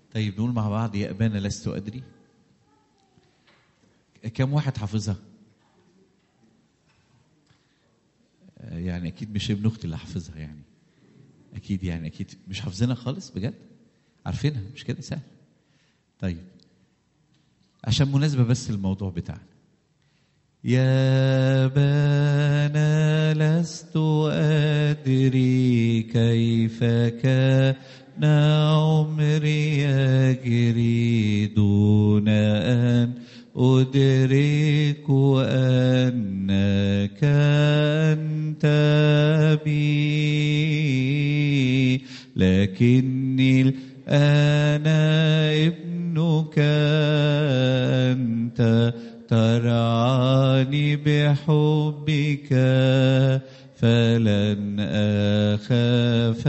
طيب نقول مع بعض يا أبانا لست أدري كم واحد حافظها آه، يعني أكيد مش ابن أختي اللي حافظها يعني أكيد يعني أكيد مش حافظينها خالص بجد عارفينها مش كده سهل طيب عشان مناسبة بس الموضوع بتاعنا يا بنا لست أدري كيف كان عمري يجري دون أن أدرك أنك أنت بي لكني الآن ابنك أنت ترعاني بحبك فلن أخاف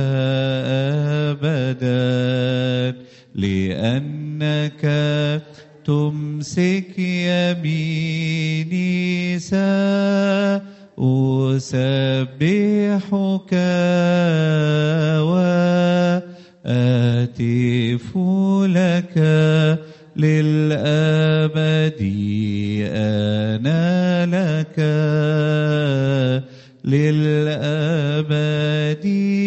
أبدا لأنك تمسك يميني سأسبحك وأتف لك للأبد أنا لك للأبد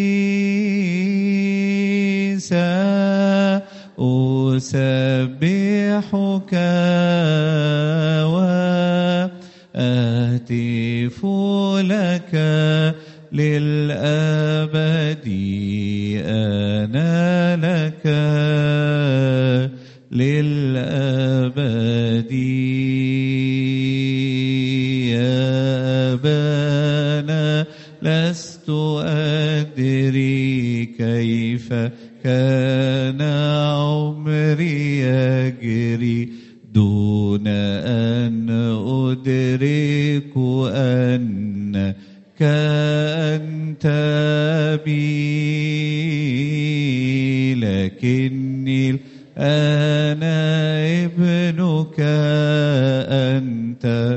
سأسبحك وأهتف لك للأبد أنا لك للأبد يا أبانا لست أدري كيف كان عمري يجري دون أن أدرك أنك أنت بي لكني الآن ابنك أنت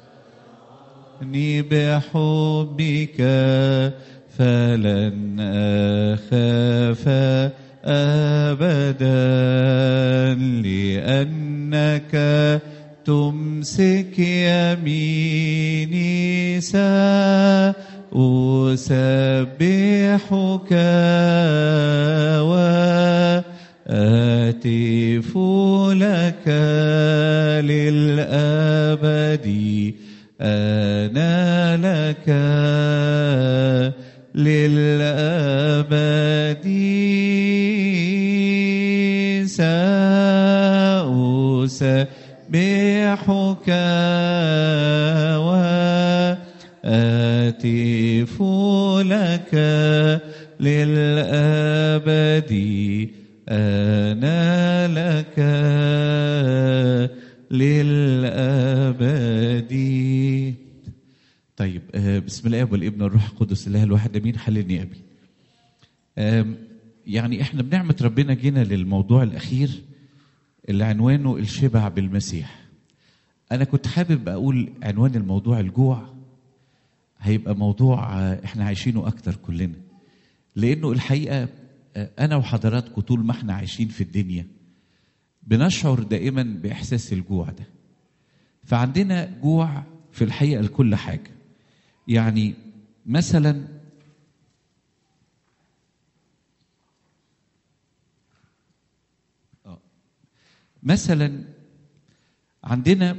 أني بحبك فلن أخاف أبدا لأنك تمسك يميني سأسبحك وأتف لك للأبد أنا لك للأبد سأسبحك وأتف لك للأبد أنا لك للأبد طيب آه، بسم الله والابن والروح القدس الله الواحد امين حللني يا ابي آم، يعني احنا بنعمه ربنا جينا للموضوع الاخير اللي عنوانه الشبع بالمسيح انا كنت حابب اقول عنوان الموضوع الجوع هيبقى موضوع آه، احنا عايشينه اكتر كلنا لانه الحقيقه آه، انا وحضراتكم طول ما احنا عايشين في الدنيا بنشعر دائما باحساس الجوع ده فعندنا جوع في الحقيقه لكل حاجه يعني مثلا آه. مثلا عندنا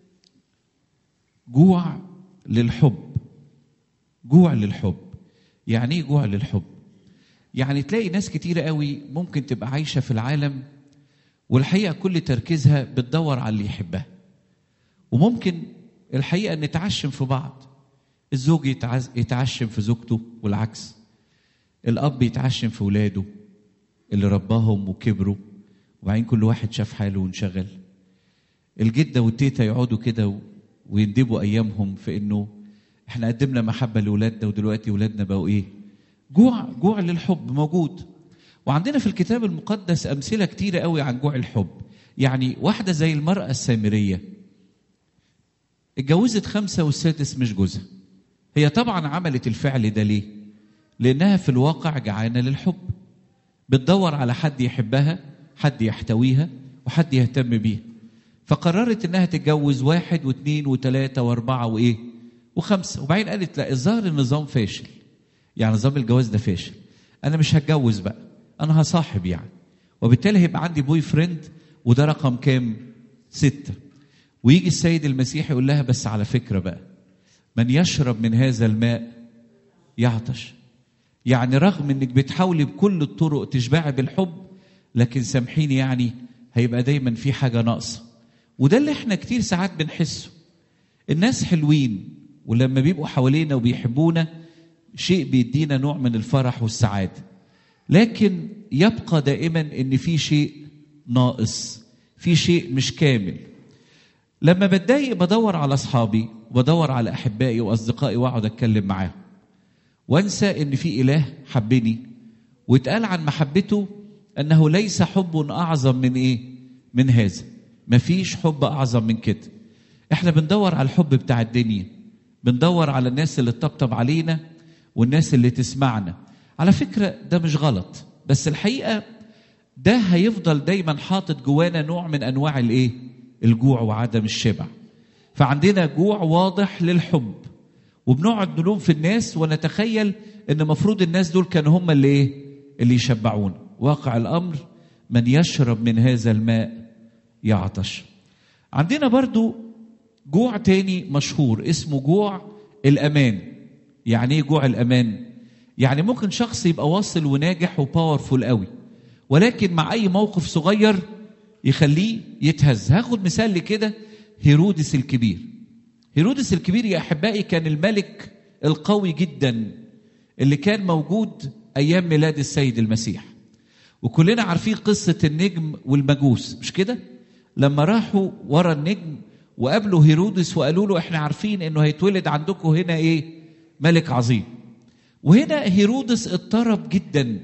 جوع للحب جوع للحب يعني ايه جوع للحب يعني تلاقي ناس كتيرة قوي ممكن تبقى عايشة في العالم والحقيقة كل تركيزها بتدور على اللي يحبها وممكن الحقيقة نتعشم في بعض الزوج يتعز- يتعشم في زوجته والعكس الأب يتعشم في ولاده اللي رباهم وكبروا وبعدين كل واحد شاف حاله وانشغل الجدة والتيتا يقعدوا كده و- ويندبوا أيامهم في إنه إحنا قدمنا محبة لأولادنا ودلوقتي أولادنا بقوا إيه؟ جوع جوع للحب موجود وعندنا في الكتاب المقدس أمثلة كتيرة قوي عن جوع الحب يعني واحدة زي المرأة السامرية اتجوزت خمسة والسادس مش جوزها هي طبعا عملت الفعل ده ليه لأنها في الواقع جعانة للحب بتدور على حد يحبها حد يحتويها وحد يهتم بيها فقررت انها تتجوز واحد واثنين وثلاثة واربعة وايه وخمسة وبعدين قالت لا الظاهر النظام فاشل يعني نظام الجواز ده فاشل انا مش هتجوز بقى انا هصاحب يعني وبالتالي هيبقى عندي بوي فريند وده رقم كام ستة ويجي السيد المسيح يقول لها بس على فكرة بقى من يشرب من هذا الماء يعطش يعني رغم انك بتحاولي بكل الطرق تشبعي بالحب لكن سامحيني يعني هيبقى دايما في حاجة ناقصة وده اللي احنا كتير ساعات بنحسه الناس حلوين ولما بيبقوا حوالينا وبيحبونا شيء بيدينا نوع من الفرح والسعادة لكن يبقى دائما ان في شيء ناقص في شيء مش كامل لما بتضايق بدور على اصحابي وبدور على احبائي واصدقائي واقعد اتكلم معاهم وانسى ان في اله حبني واتقال عن محبته انه ليس حب اعظم من ايه من هذا مفيش حب اعظم من كده احنا بندور على الحب بتاع الدنيا بندور على الناس اللي تطبطب علينا والناس اللي تسمعنا على فكره ده مش غلط بس الحقيقه ده هيفضل دايما حاطط جوانا نوع من انواع الايه الجوع وعدم الشبع فعندنا جوع واضح للحب وبنقعد نلوم في الناس ونتخيل ان المفروض الناس دول كانوا هم اللي ايه اللي يشبعونا واقع الامر من يشرب من هذا الماء يعطش عندنا برضو جوع تاني مشهور اسمه جوع الامان يعني ايه جوع الامان يعني ممكن شخص يبقى واصل وناجح وباورفول قوي ولكن مع اي موقف صغير يخليه يتهز هاخد مثال لكده هيرودس الكبير هيرودس الكبير يا احبائي كان الملك القوي جدا اللي كان موجود ايام ميلاد السيد المسيح وكلنا عارفين قصه النجم والمجوس مش كده لما راحوا ورا النجم وقابلوا هيرودس وقالوا له احنا عارفين انه هيتولد عندكم هنا ايه ملك عظيم وهنا هيرودس اضطرب جدا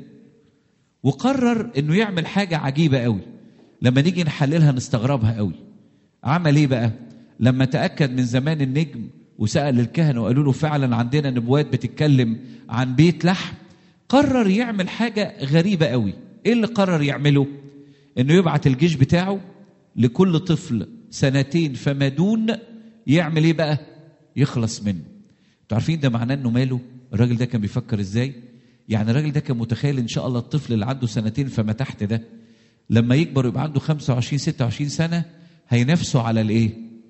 وقرر انه يعمل حاجه عجيبه قوي لما نيجي نحللها نستغربها قوي عمل ايه بقى لما تاكد من زمان النجم وسال الكهنه وقالوا له فعلا عندنا نبوات بتتكلم عن بيت لحم قرر يعمل حاجه غريبه قوي ايه اللي قرر يعمله انه يبعت الجيش بتاعه لكل طفل سنتين فما دون يعمل ايه بقى يخلص منه انتوا عارفين ده معناه انه ماله الراجل ده كان بيفكر ازاي يعني الراجل ده كان متخيل ان شاء الله الطفل اللي عنده سنتين فما تحت ده لما يكبر ويبقى عنده 25 26 سنه هينافسوا على الايه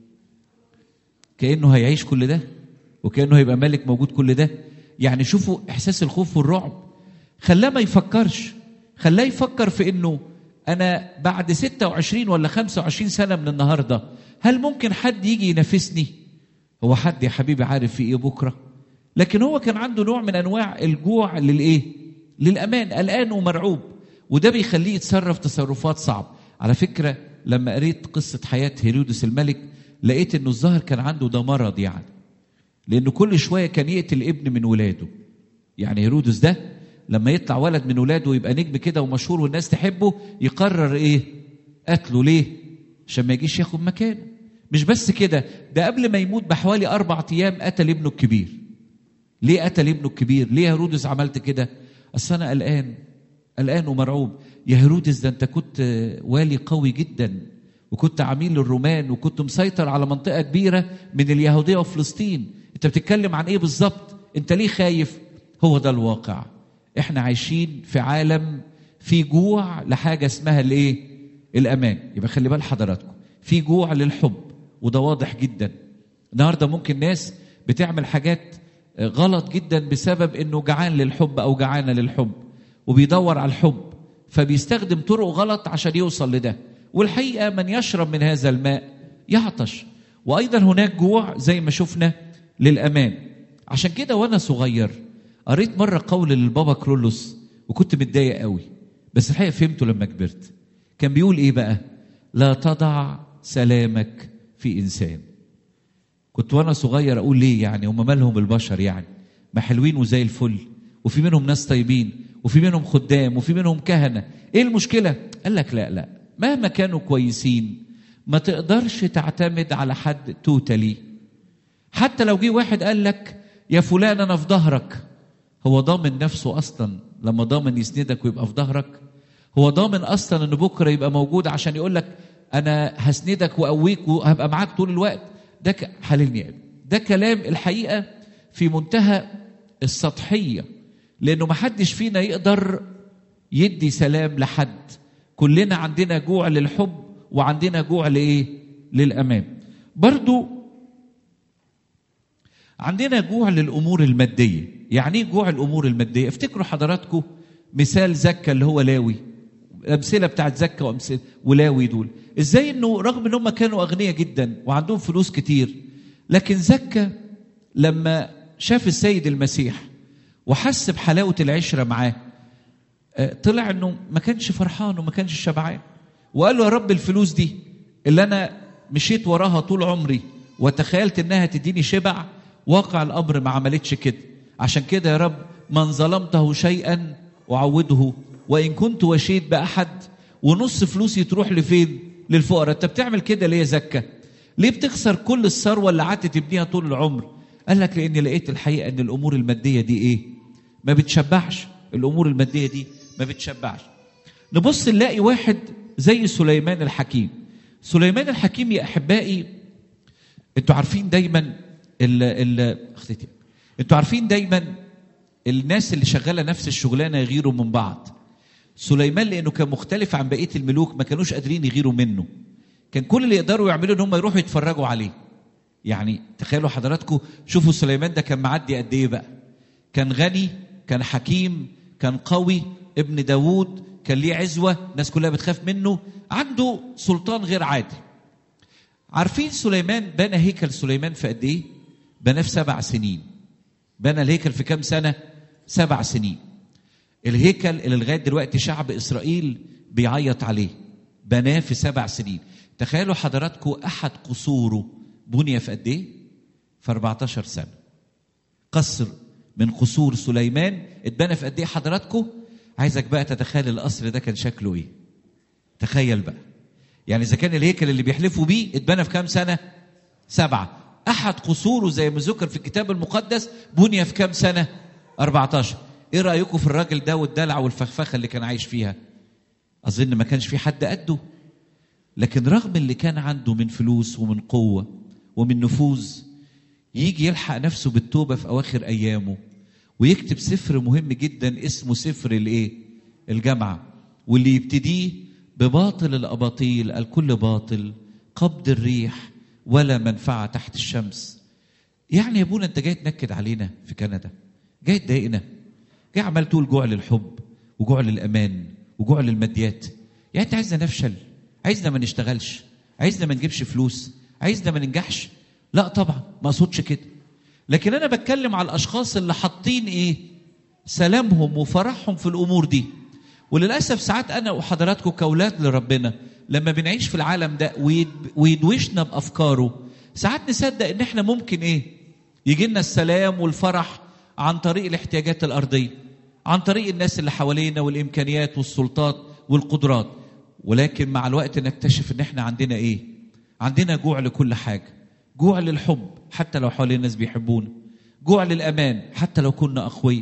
كانه هيعيش كل ده وكانه هيبقى ملك موجود كل ده يعني شوفوا احساس الخوف والرعب خلاه ما يفكرش خلاه يفكر في انه انا بعد 26 ولا 25 سنه من النهارده هل ممكن حد يجي ينافسني هو حد يا حبيبي عارف في ايه بكره لكن هو كان عنده نوع من انواع الجوع للايه للامان قلقان ومرعوب وده بيخليه يتصرف تصرفات صعبه على فكره لما قريت قصه حياه هيرودس الملك لقيت انه الظاهر كان عنده ده مرض يعني لانه كل شويه كان يقتل ابن من ولاده يعني هيرودس ده لما يطلع ولد من ولاده ويبقى نجم كده ومشهور والناس تحبه يقرر ايه قتله ليه عشان ما يجيش ياخد مكانه مش بس كده ده قبل ما يموت بحوالي أربع أيام قتل ابنه الكبير ليه قتل ابنه الكبير ليه هيرودس عملت كده اصل انا قلقان قلقان ومرعوب يا هيرودس ده انت كنت والي قوي جدا وكنت عميل للرومان وكنت مسيطر على منطقه كبيره من اليهوديه وفلسطين انت بتتكلم عن ايه بالظبط انت ليه خايف هو ده الواقع احنا عايشين في عالم في جوع لحاجه اسمها الايه الامان يبقى خلي بال حضراتكم في جوع للحب وده واضح جدا النهارده ممكن ناس بتعمل حاجات غلط جدا بسبب انه جعان للحب او جعانه للحب وبيدور على الحب فبيستخدم طرق غلط عشان يوصل لده والحقيقه من يشرب من هذا الماء يعطش وايضا هناك جوع زي ما شفنا للامان عشان كده وانا صغير قريت مره قول للبابا كرولوس وكنت متضايق قوي بس الحقيقه فهمته لما كبرت كان بيقول ايه بقى لا تضع سلامك في انسان كنت وانا صغير اقول ليه يعني هم مالهم البشر يعني ما حلوين وزي الفل وفي منهم ناس طيبين وفي منهم خدام وفي منهم كهنه ايه المشكله قال لك لا لا مهما كانوا كويسين ما تقدرش تعتمد على حد توتالي حتى لو جه واحد قال لك يا فلان انا في ظهرك هو ضامن نفسه اصلا لما ضامن يسندك ويبقى في ظهرك هو ضامن اصلا ان بكره يبقى موجود عشان يقول لك انا هسندك واقويك وهبقى معاك طول الوقت ده ك... حللني يا ابني ده كلام الحقيقه في منتهى السطحيه لانه ما حدش فينا يقدر يدي سلام لحد كلنا عندنا جوع للحب وعندنا جوع لايه للامام برضو عندنا جوع للامور الماديه يعني ايه جوع الامور الماديه افتكروا حضراتكم مثال زكا اللي هو لاوي الامثله بتاعت زكا وامثله ولاوي دول ازاي انه رغم ان هم كانوا اغنياء جدا وعندهم فلوس كتير لكن زكا لما شاف السيد المسيح وحس بحلاوه العشره معاه طلع انه ما كانش فرحان وما كانش شبعان وقال له يا رب الفلوس دي اللي انا مشيت وراها طول عمري وتخيلت انها تديني شبع واقع الامر ما عملتش كده عشان كده يا رب من ظلمته شيئا اعوضه وان كنت وشيت باحد ونص فلوسي تروح لفين للفقراء انت بتعمل كده ليه يا زكا ليه بتخسر كل الثروه اللي قعدت تبنيها طول العمر قال لك لاني لقيت الحقيقه ان الامور الماديه دي ايه ما بتشبعش الامور الماديه دي ما بتشبعش نبص نلاقي واحد زي سليمان الحكيم سليمان الحكيم يا احبائي انتوا عارفين دايما ال ال اختتي انتوا عارفين دايما الناس اللي شغاله نفس الشغلانه يغيروا من بعض سليمان لانه كان مختلف عن بقيه الملوك ما كانوش قادرين يغيروا منه كان كل اللي يقدروا يعملوا ان هم يروحوا يتفرجوا عليه يعني تخيلوا حضراتكم شوفوا سليمان ده كان معدي قد ايه بقى كان غني كان حكيم كان قوي ابن داوود كان ليه عزوة الناس كلها بتخاف منه عنده سلطان غير عادي عارفين سليمان بنى هيكل سليمان في قد ايه بناه في سبع سنين بنى الهيكل في كام سنة سبع سنين الهيكل اللي لغاية دلوقتي شعب إسرائيل بيعيط عليه بناه في سبع سنين تخيلوا حضراتكم أحد قصوره بني في قد ايه في 14 سنة قصر من قصور سليمان اتبنى في قد ايه حضراتكم عايزك بقى تتخيل القصر ده كان شكله ايه تخيل بقى يعني اذا كان الهيكل اللي بيحلفوا بيه اتبنى في كام سنه سبعه احد قصوره زي ما ذكر في الكتاب المقدس بني في كام سنه 14 ايه رايكم في الراجل ده والدلع والفخفخه اللي كان عايش فيها اظن ما كانش في حد قده لكن رغم اللي كان عنده من فلوس ومن قوه ومن نفوذ يجي يلحق نفسه بالتوبه في اواخر ايامه ويكتب سفر مهم جدا اسمه سفر الايه الجامعه واللي يبتديه بباطل الاباطيل الكل باطل قبض الريح ولا منفعه تحت الشمس يعني يا ابونا انت جاي تنكد علينا في كندا جاي تضايقنا جاي عمال تقول جوع للحب وجوع للامان وجوع للماديات يعني انت عايزنا نفشل عايزنا ما نشتغلش عايزنا ما نجيبش فلوس عايزنا ما ننجحش لا طبعا ما اقصدش كده لكن انا بتكلم على الاشخاص اللي حاطين ايه سلامهم وفرحهم في الامور دي وللاسف ساعات انا وحضراتكم كاولاد لربنا لما بنعيش في العالم ده ويدوشنا بافكاره ساعات نصدق ان احنا ممكن ايه يجي لنا السلام والفرح عن طريق الاحتياجات الارضيه عن طريق الناس اللي حوالينا والامكانيات والسلطات والقدرات ولكن مع الوقت نكتشف ان احنا عندنا ايه عندنا جوع لكل حاجه جوع للحب حتى لو حوالين الناس بيحبونا جوع للامان حتى لو كنا اقوياء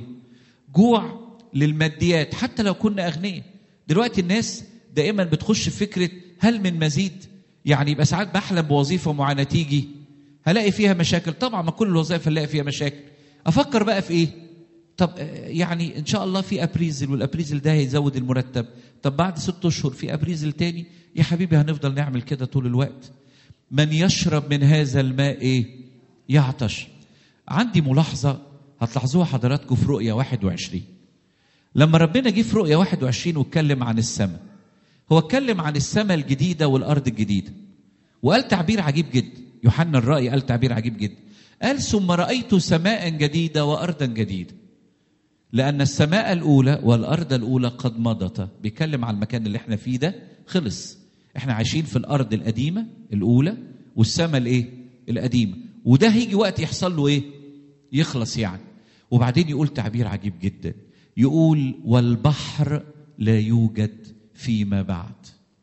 جوع للماديات حتى لو كنا اغنياء دلوقتي الناس دائما بتخش في فكره هل من مزيد يعني يبقى ساعات بحلم بوظيفه معينه تيجي هلاقي فيها مشاكل طبعا ما كل الوظائف هنلاقي فيها مشاكل افكر بقى في ايه طب يعني ان شاء الله في ابريزل والابريزل ده هيزود المرتب طب بعد ست اشهر في ابريزل تاني يا حبيبي هنفضل نعمل كده طول الوقت من يشرب من هذا الماء ايه يعطش عندي ملاحظه هتلاحظوها حضراتكم في رؤيا 21 لما ربنا جه في رؤيا 21 واتكلم عن السماء هو اتكلم عن السماء الجديده والارض الجديده وقال تعبير عجيب جدا يوحنا الرأي قال تعبير عجيب جدا قال ثم رأيت سماء جديدة وأرضا جديدة لأن السماء الأولى والأرض الأولى قد مضت بيتكلم على المكان اللي احنا فيه ده خلص احنا عايشين في الأرض القديمة الأولى والسماء الإيه القديمة وده هيجي وقت يحصل له إيه يخلص يعني وبعدين يقول تعبير عجيب جدا يقول والبحر لا يوجد فيما بعد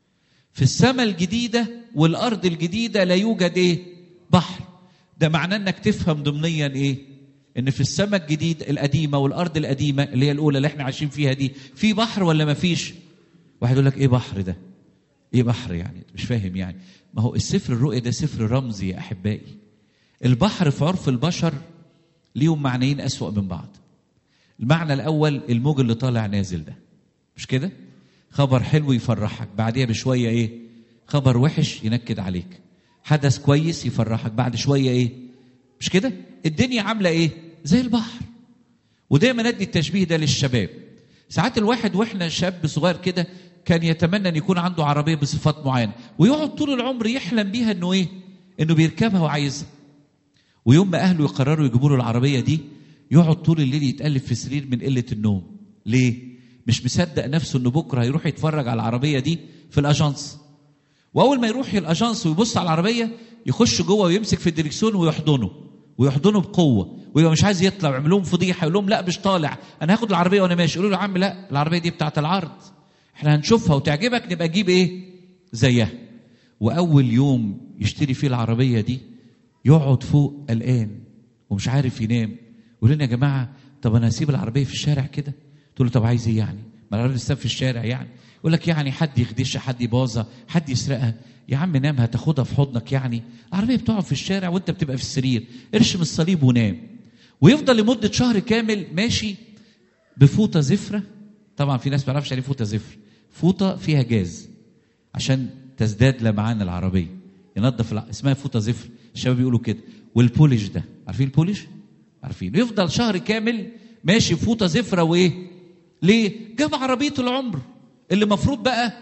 في السماء الجديدة والأرض الجديدة لا يوجد إيه بحر ده معناه انك تفهم ضمنيا ايه ان في السماء الجديد القديمه والارض القديمه اللي هي الاولى اللي احنا عايشين فيها دي في بحر ولا ما فيش واحد يقول لك ايه بحر ده ايه بحر يعني مش فاهم يعني ما هو السفر الرؤيا ده سفر رمزي يا احبائي البحر في عرف البشر ليهم معنيين اسوأ من بعض المعنى الاول الموج اللي طالع نازل ده مش كده خبر حلو يفرحك بعديها بشويه ايه خبر وحش ينكد عليك حدث كويس يفرحك بعد شويه ايه مش كده الدنيا عامله ايه زي البحر ودايما ادي التشبيه ده للشباب ساعات الواحد واحنا شاب صغير كده كان يتمنى ان يكون عنده عربيه بصفات معينه ويقعد طول العمر يحلم بيها انه ايه انه بيركبها وعايزها ويوم ما اهله يقرروا يجيبوا له العربيه دي يقعد طول الليل يتقلب في سرير من قله النوم ليه مش مصدق نفسه انه بكره هيروح يتفرج على العربيه دي في الاجانس واول ما يروح الاجانس ويبص على العربيه يخش جوه ويمسك في الدريكسيون ويحضنه ويحضنه بقوه ويبقى مش عايز يطلع ويعمل لهم فضيحه يقول لهم لا مش طالع انا هاخد العربيه وانا ماشي يقولوا له يا عم لا العربيه دي بتاعت العرض احنا هنشوفها وتعجبك نبقى نجيب ايه زيها واول يوم يشتري فيه العربيه دي يقعد فوق قلقان ومش عارف ينام يقول لنا يا جماعه طب انا هسيب العربيه في الشارع كده تقول له طب عايز ايه يعني ما العربيه تساب في الشارع يعني يقول لك يعني حد يخدشها حد يبوظها حد يسرقها يا عم نام هتاخدها في حضنك يعني العربيه بتقعد في الشارع وانت بتبقى في السرير ارشم الصليب ونام ويفضل لمده شهر كامل ماشي بفوطه زفره طبعا في ناس ما تعرفش يعني فوطه زفر فوطه فيها جاز عشان تزداد لمعان العربيه ينظف الع... اسمها فوطه زفر الشباب بيقولوا كده والبوليش ده عارفين البوليش عارفين يفضل شهر كامل ماشي بفوطه زفره وايه ليه جاب عربيه العمر اللي المفروض بقى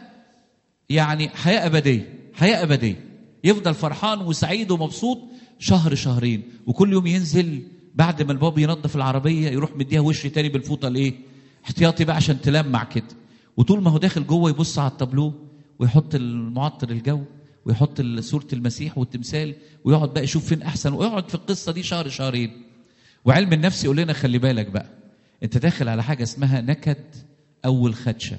يعني حياه ابديه حياه ابديه يفضل فرحان وسعيد ومبسوط شهر شهرين وكل يوم ينزل بعد ما الباب ينظف العربيه يروح مديها وش تاني بالفوطه الايه احتياطي بقى عشان تلمع كده وطول ما هو داخل جوه يبص على التابلوه ويحط المعطر الجو ويحط صورة المسيح والتمثال ويقعد بقى يشوف فين أحسن ويقعد في القصة دي شهر شهرين وعلم النفس يقول لنا خلي بالك بقى أنت داخل على حاجة اسمها نكد أول خدشة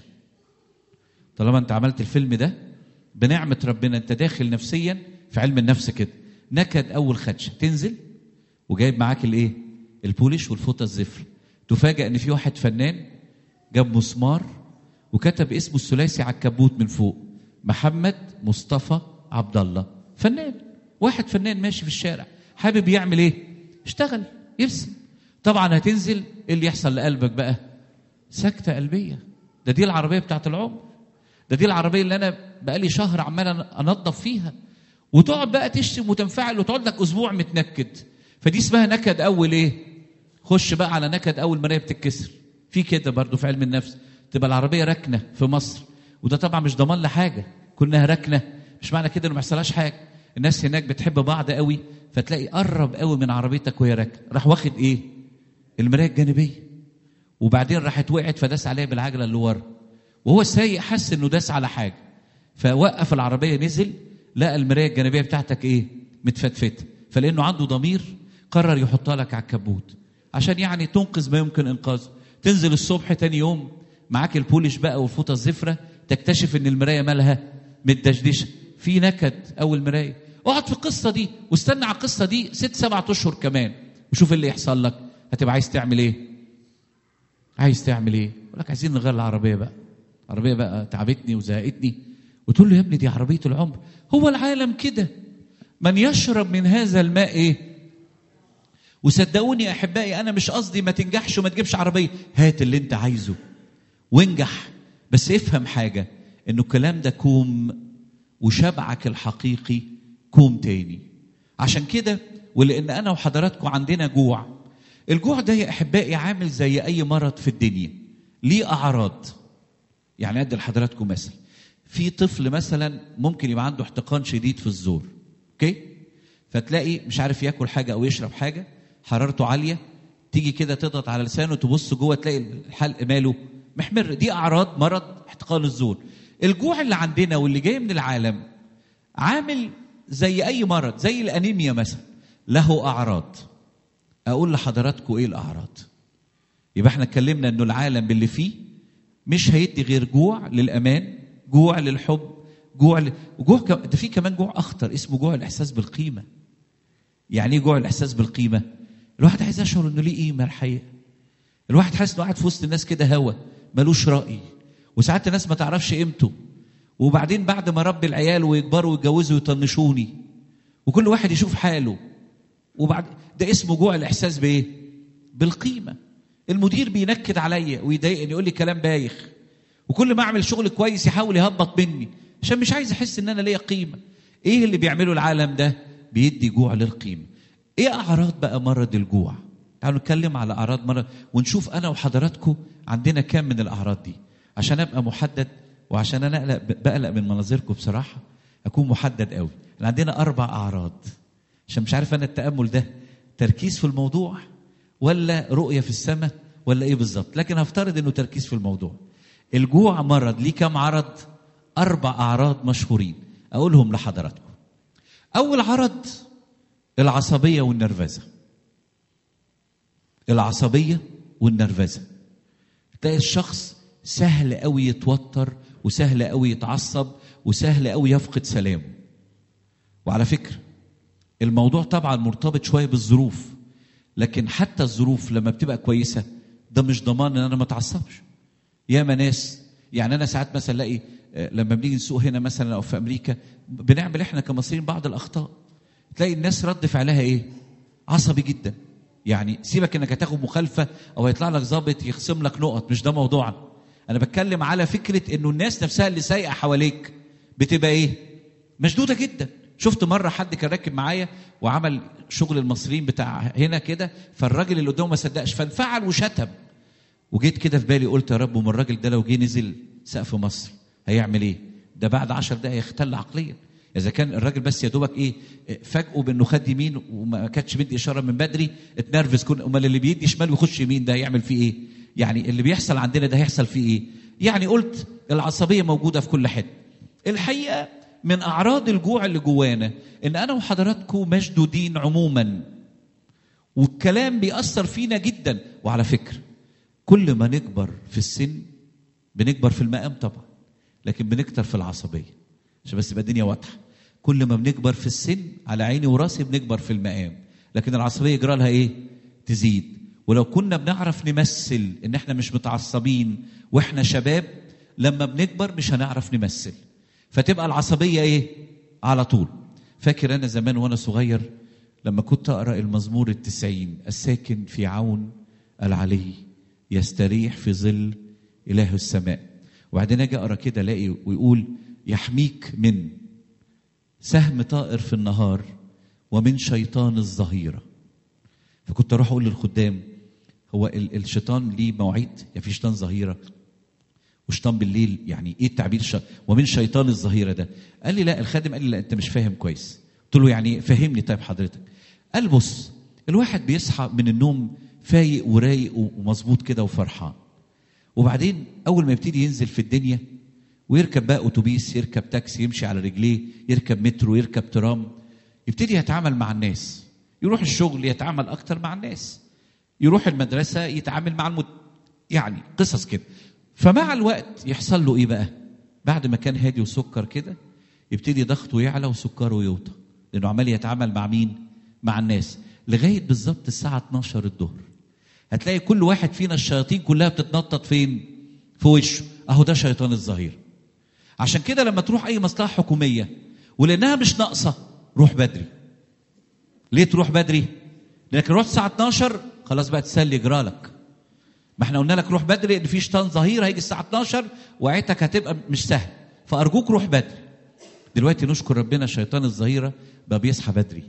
طالما أنت عملت الفيلم ده بنعمة ربنا أنت داخل نفسيا في علم النفس كده نكد أول خدشة تنزل وجايب معاك الإيه؟ البوليش والفوطة الزفر تفاجأ إن في واحد فنان جاب مسمار وكتب اسمه الثلاثي على الكبوت من فوق محمد مصطفى عبد الله فنان واحد فنان ماشي في الشارع حابب يعمل ايه اشتغل يرسم طبعا هتنزل ايه اللي يحصل لقلبك بقى سكتة قلبية ده دي العربية بتاعت العمر ده دي العربية اللي أنا بقالي شهر عمال أنظف فيها وتقعد بقى تشتم وتنفعل وتقعد لك أسبوع متنكد فدي اسمها نكد أول إيه؟ خش بقى على نكد أول مراية بتتكسر في كده برضو في علم النفس تبقى العربية ركنة في مصر وده طبعا مش ضمان لحاجة كلها ركنة مش معنى كده إنه ما يحصلهاش حاجة الناس هناك بتحب بعض قوي فتلاقي قرب قوي من عربيتك وهي راكنة راح واخد إيه؟ المراية الجانبية وبعدين راحت وقعت فداس عليها بالعجله اللي ورا وهو سايق حس انه داس على حاجه فوقف العربيه نزل لقى المرايه الجانبيه بتاعتك ايه متفتفته فلانه عنده ضمير قرر يحطها لك على الكبوت عشان يعني تنقذ ما يمكن انقاذه تنزل الصبح تاني يوم معاك البوليش بقى والفوطه الزفره تكتشف ان المرايه مالها متدشدشه في نكد اول مرايه اقعد في القصه دي واستنى على القصه دي ست سبعة اشهر كمان وشوف اللي يحصل لك هتبقى عايز تعمل ايه عايز تعمل ايه يقول لك عايزين نغير العربيه بقى العربيه بقى تعبتني وزهقتني وتقول له يا ابني دي عربيه العمر هو العالم كده من يشرب من هذا الماء ايه وصدقوني يا احبائي انا مش قصدي ما تنجحش وما تجيبش عربيه هات اللي انت عايزه وانجح بس افهم حاجه انه الكلام ده كوم وشبعك الحقيقي كوم تاني عشان كده ولان انا وحضراتكم عندنا جوع الجوع ده يا احبائي عامل زي اي مرض في الدنيا ليه اعراض يعني ادي لحضراتكم مثل في طفل مثلا ممكن يبقى عنده احتقان شديد في الزور اوكي فتلاقي مش عارف ياكل حاجه او يشرب حاجه حرارته عاليه تيجي كده تضغط على لسانه تبص جوه تلاقي الحلق ماله محمر دي اعراض مرض احتقان الزور الجوع اللي عندنا واللي جاي من العالم عامل زي اي مرض زي الانيميا مثلا له اعراض اقول لحضراتكم ايه الاعراض يبقى احنا اتكلمنا انه العالم باللي فيه مش هيدي غير جوع للامان جوع للحب جوع ل... وجوع ك... ده في كمان جوع اخطر اسمه جوع الاحساس بالقيمه يعني ايه جوع الاحساس بالقيمه الواحد عايز يشعر انه ليه قيمه الحقيقه الواحد حاسس انه قاعد في وسط الناس كده هوا ملوش راي وساعات الناس ما تعرفش قيمته وبعدين بعد ما ربي العيال ويكبروا ويتجوزوا يطنشوني وكل واحد يشوف حاله وبعد ده اسمه جوع الاحساس بايه بالقيمه المدير بينكد عليا ويضايقني يقول لي كلام بايخ وكل ما اعمل شغل كويس يحاول يهبط مني عشان مش عايز احس ان انا ليا قيمه ايه اللي بيعمله العالم ده بيدي جوع للقيمه ايه اعراض بقى مرض الجوع تعالوا نتكلم على اعراض مرض ونشوف انا وحضراتكم عندنا كام من الاعراض دي عشان ابقى محدد وعشان انا اقلق بقلق من مناظركم بصراحه اكون محدد قوي عندنا اربع اعراض عشان مش عارف انا التامل ده تركيز في الموضوع ولا رؤيه في السماء ولا ايه بالظبط لكن هفترض انه تركيز في الموضوع الجوع مرض ليه كام عرض اربع اعراض مشهورين اقولهم لحضراتكم اول عرض العصبيه والنرفزه العصبيه والنرفزه تلاقي الشخص سهل قوي يتوتر وسهل قوي يتعصب وسهل قوي يفقد سلامه وعلى فكره الموضوع طبعا مرتبط شويه بالظروف لكن حتى الظروف لما بتبقى كويسه ده مش ضمان ان انا ما اتعصبش ياما ناس يعني انا ساعات مثلا الاقي لما بنيجي نسوق هنا مثلا او في امريكا بنعمل احنا كمصريين بعض الاخطاء تلاقي الناس رد فعلها ايه عصبي جدا يعني سيبك انك هتاخد مخالفه او هيطلع لك ظابط يخصم لك نقط مش ده موضوعنا انا بتكلم على فكره انه الناس نفسها اللي سايقه حواليك بتبقى ايه مشدوده جدا شفت مره حد كان راكب معايا وعمل شغل المصريين بتاع هنا كده فالراجل اللي قدامه ما صدقش فانفعل وشتم وجيت كده في بالي قلت يا رب وما الراجل ده لو جه نزل سقف مصر هيعمل ايه ده بعد عشر دقايق يختل عقليا اذا كان الراجل بس يا دوبك ايه فاجئه بانه خد يمين وما كانتش مدي اشاره من بدري اتنرفز كون امال اللي بيدي شمال ويخش يمين ده هيعمل فيه ايه يعني اللي بيحصل عندنا ده هيحصل فيه ايه يعني قلت العصبيه موجوده في كل حته الحقيقه من اعراض الجوع اللي جوانا ان انا وحضراتكم مشدودين عموما والكلام بيأثر فينا جدا وعلى فكره كل ما نكبر في السن بنكبر في المقام طبعا لكن بنكتر في العصبيه عشان بس يبقى الدنيا واضحه كل ما بنكبر في السن على عيني وراسي بنكبر في المقام لكن العصبيه يجرى لها ايه تزيد ولو كنا بنعرف نمثل ان احنا مش متعصبين واحنا شباب لما بنكبر مش هنعرف نمثل فتبقى العصبيه ايه على طول فاكر انا زمان وانا صغير لما كنت اقرا المزمور التسعين الساكن في عون العلي يستريح في ظل اله السماء وبعدين اجي اقرا كده الاقي ويقول يحميك من سهم طائر في النهار ومن شيطان الظهيره فكنت اروح اقول للخدام هو الشيطان ليه مواعيد يعني في شيطان ظهيره وشيطان بالليل يعني ايه التعبير ش... ومن شيطان الظهيره ده قال لي لا الخادم قال لي لا انت مش فاهم كويس قلت له يعني فهمني طيب حضرتك قال بص الواحد بيصحى من النوم فايق ورايق ومظبوط كده وفرحان وبعدين اول ما يبتدي ينزل في الدنيا ويركب بقى اتوبيس يركب تاكسي يمشي على رجليه يركب مترو يركب ترام يبتدي يتعامل مع الناس يروح الشغل يتعامل اكتر مع الناس يروح المدرسه يتعامل مع المد... يعني قصص كده فمع الوقت يحصل له ايه بقى بعد ما كان هادي وسكر كده يبتدي ضغطه يعلى وسكره يوطى لانه عمال يتعامل مع مين مع الناس لغايه بالظبط الساعه 12 الظهر هتلاقي كل واحد فينا الشياطين كلها بتتنطط فين في وشه اهو ده شيطان الظهير عشان كده لما تروح اي مصلحه حكوميه ولانها مش ناقصه روح بدري ليه تروح بدري لانك رحت الساعه 12 خلاص بقى تسلي جرالك ما احنا قلنا لك روح بدري ان في شيطان ظهير هيجي الساعه 12 وعيتك هتبقى مش سهل فارجوك روح بدري دلوقتي نشكر ربنا شيطان الظهيره بقى بيصحى بدري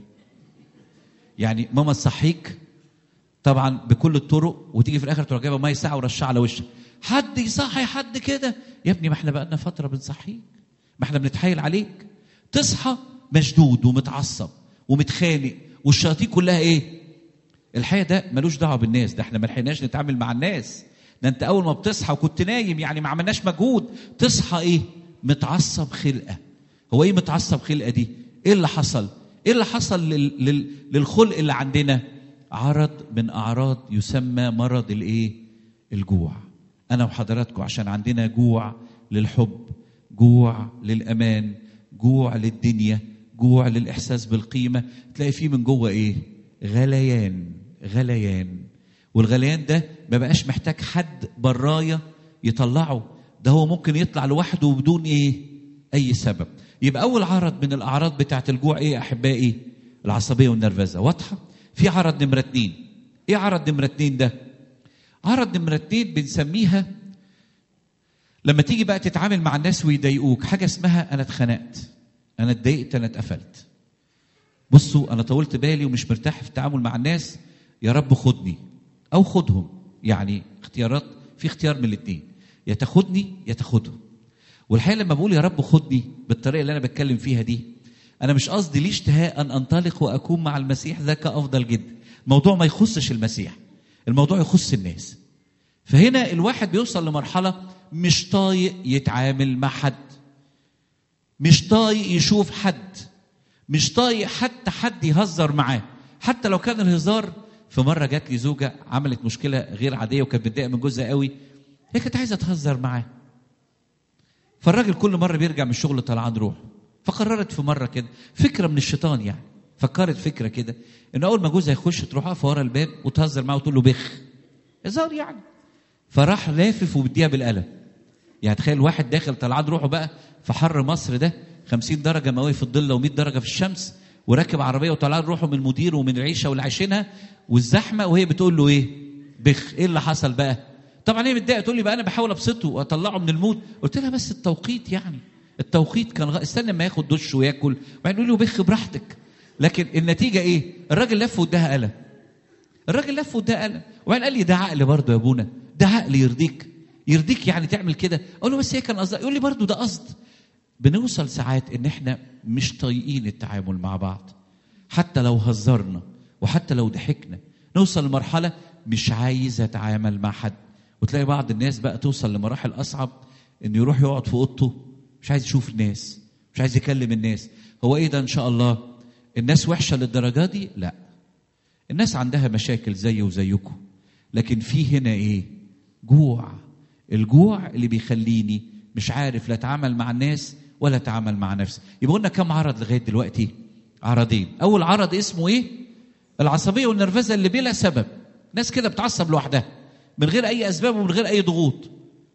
يعني ماما تصحيك طبعا بكل الطرق وتيجي في الاخر تروح جايبه ميه ساعه ورشها على وشك حد يصحي حد كده يا ابني ما احنا بقى لنا فتره بنصحيك ما احنا بنتحايل عليك تصحى مشدود ومتعصب ومتخانق والشياطين كلها ايه الحقيقه ده ملوش دعوه بالناس ده احنا ما لحقناش نتعامل مع الناس ده انت اول ما بتصحى وكنت نايم يعني ما عملناش مجهود تصحى ايه متعصب خلقه هو ايه متعصب خلقه دي ايه اللي حصل ايه اللي حصل لل... لل... للخلق اللي عندنا عرض من اعراض يسمى مرض الايه الجوع انا وحضراتكم عشان عندنا جوع للحب جوع للامان جوع للدنيا جوع للاحساس بالقيمه تلاقي فيه من جوه ايه غليان غليان والغليان ده ما بقاش محتاج حد برايه يطلعه ده هو ممكن يطلع لوحده بدون ايه اي سبب يبقى اول عرض من الاعراض بتاعه الجوع ايه يا احبائي العصبيه والنرفزه واضحه في عرض نمره اتنين ايه عرض نمره اتنين ده عرض نمره اتنين بنسميها لما تيجي بقى تتعامل مع الناس ويضايقوك حاجه اسمها انا اتخنقت انا اتضايقت انا اتقفلت بصوا انا طولت بالي ومش مرتاح في التعامل مع الناس يا رب خدني او خدهم يعني اختيارات في اختيار من الاثنين يا تاخدني يا تاخدهم والحقيقه لما بقول يا رب خدني بالطريقه اللي انا بتكلم فيها دي انا مش قصدي لي اشتهاء ان انطلق واكون مع المسيح ذاك افضل جدا الموضوع ما يخصش المسيح الموضوع يخص الناس فهنا الواحد بيوصل لمرحله مش طايق يتعامل مع حد مش طايق يشوف حد مش طايق حتى حد يهزر معاه حتى لو كان الهزار في مره جات لي زوجه عملت مشكله غير عاديه وكانت متضايقه من جوزها قوي هي كانت عايزه تهزر معاه فالراجل كل مره بيرجع من الشغل طلعان روح فقررت في مره كده فكره من الشيطان يعني فكرت فكره كده ان اول ما جوزها يخش تروح واقفه ورا الباب وتهزر معاه وتقول له بخ هزار يعني فراح لافف وبيديها بالقلم يعني تخيل واحد داخل طلعان روحه بقى في حر مصر ده 50 درجه مئويه في الظل و100 درجه في الشمس وراكب عربيه وطلعان روحه من المدير ومن العيشه واللي عايشينها والزحمه وهي بتقول له ايه؟ بخ ايه اللي حصل بقى؟ طبعا هي متضايقه تقول لي بقى انا بحاول ابسطه واطلعه من المود قلت لها بس التوقيت يعني التوقيت كان غ... استنى ما ياخد دش وياكل وبعدين يقول له بخ براحتك لكن النتيجه ايه؟ الراجل لف واداها قلم الراجل لف واداها قلم وبعدين قال لي ده عقل برضه يا ابونا ده عقل يرضيك يرضيك يعني تعمل كده اقول له بس هي كان قصدها يقول لي برضه ده قصد بنوصل ساعات ان احنا مش طايقين التعامل مع بعض حتى لو هزرنا وحتى لو ضحكنا نوصل لمرحله مش عايز اتعامل مع حد وتلاقي بعض الناس بقى توصل لمراحل اصعب انه يروح يقعد في اوضته مش عايز يشوف الناس مش عايز يكلم الناس هو ايه ده ان شاء الله الناس وحشه للدرجه دي لا الناس عندها مشاكل زي وزيكم لكن في هنا ايه جوع الجوع اللي بيخليني مش عارف لا اتعامل مع الناس ولا اتعامل مع نفسي يبقى قلنا كم عرض لغايه دلوقتي عرضين اول عرض اسمه ايه العصبيه والنرفزه اللي بلا سبب ناس كده بتعصب لوحدها من غير اي اسباب ومن غير اي ضغوط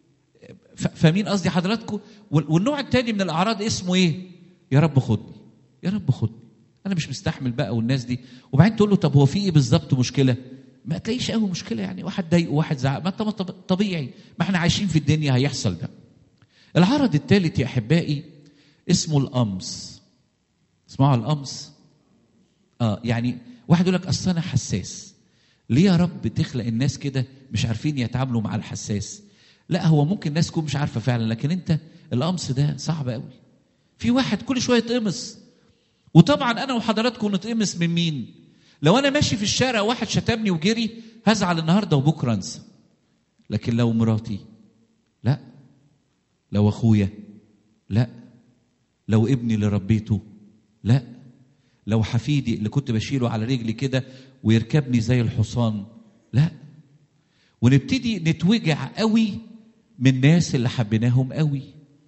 فاهمين قصدي حضراتكم والنوع الثاني من الاعراض اسمه ايه يا رب خدني يا رب خدني انا مش مستحمل بقى والناس دي وبعدين تقول له طب هو في ايه بالظبط مشكله ما تلاقيش قوي مشكله يعني واحد ضايق وواحد زعق ما انت طبيعي ما احنا عايشين في الدنيا هيحصل ده العرض الثالث يا احبائي اسمه القمص اسمعوا القمص اه يعني واحد يقول لك اصل انا حساس ليه يا رب تخلق الناس كده مش عارفين يتعاملوا مع الحساس لا هو ممكن الناس تكون مش عارفه فعلا لكن انت القمص ده صعب قوي في واحد كل شويه يتقمص وطبعا انا وحضراتكم نتقمص من مين لو انا ماشي في الشارع واحد شتمني وجري هزعل النهارده وبكره انسى لكن لو مراتي لا لو اخويا لا لو ابني اللي ربيته لا لو حفيدي اللي كنت بشيله على رجلي كده ويركبني زي الحصان لا ونبتدي نتوجع قوي من الناس اللي حبيناهم قوي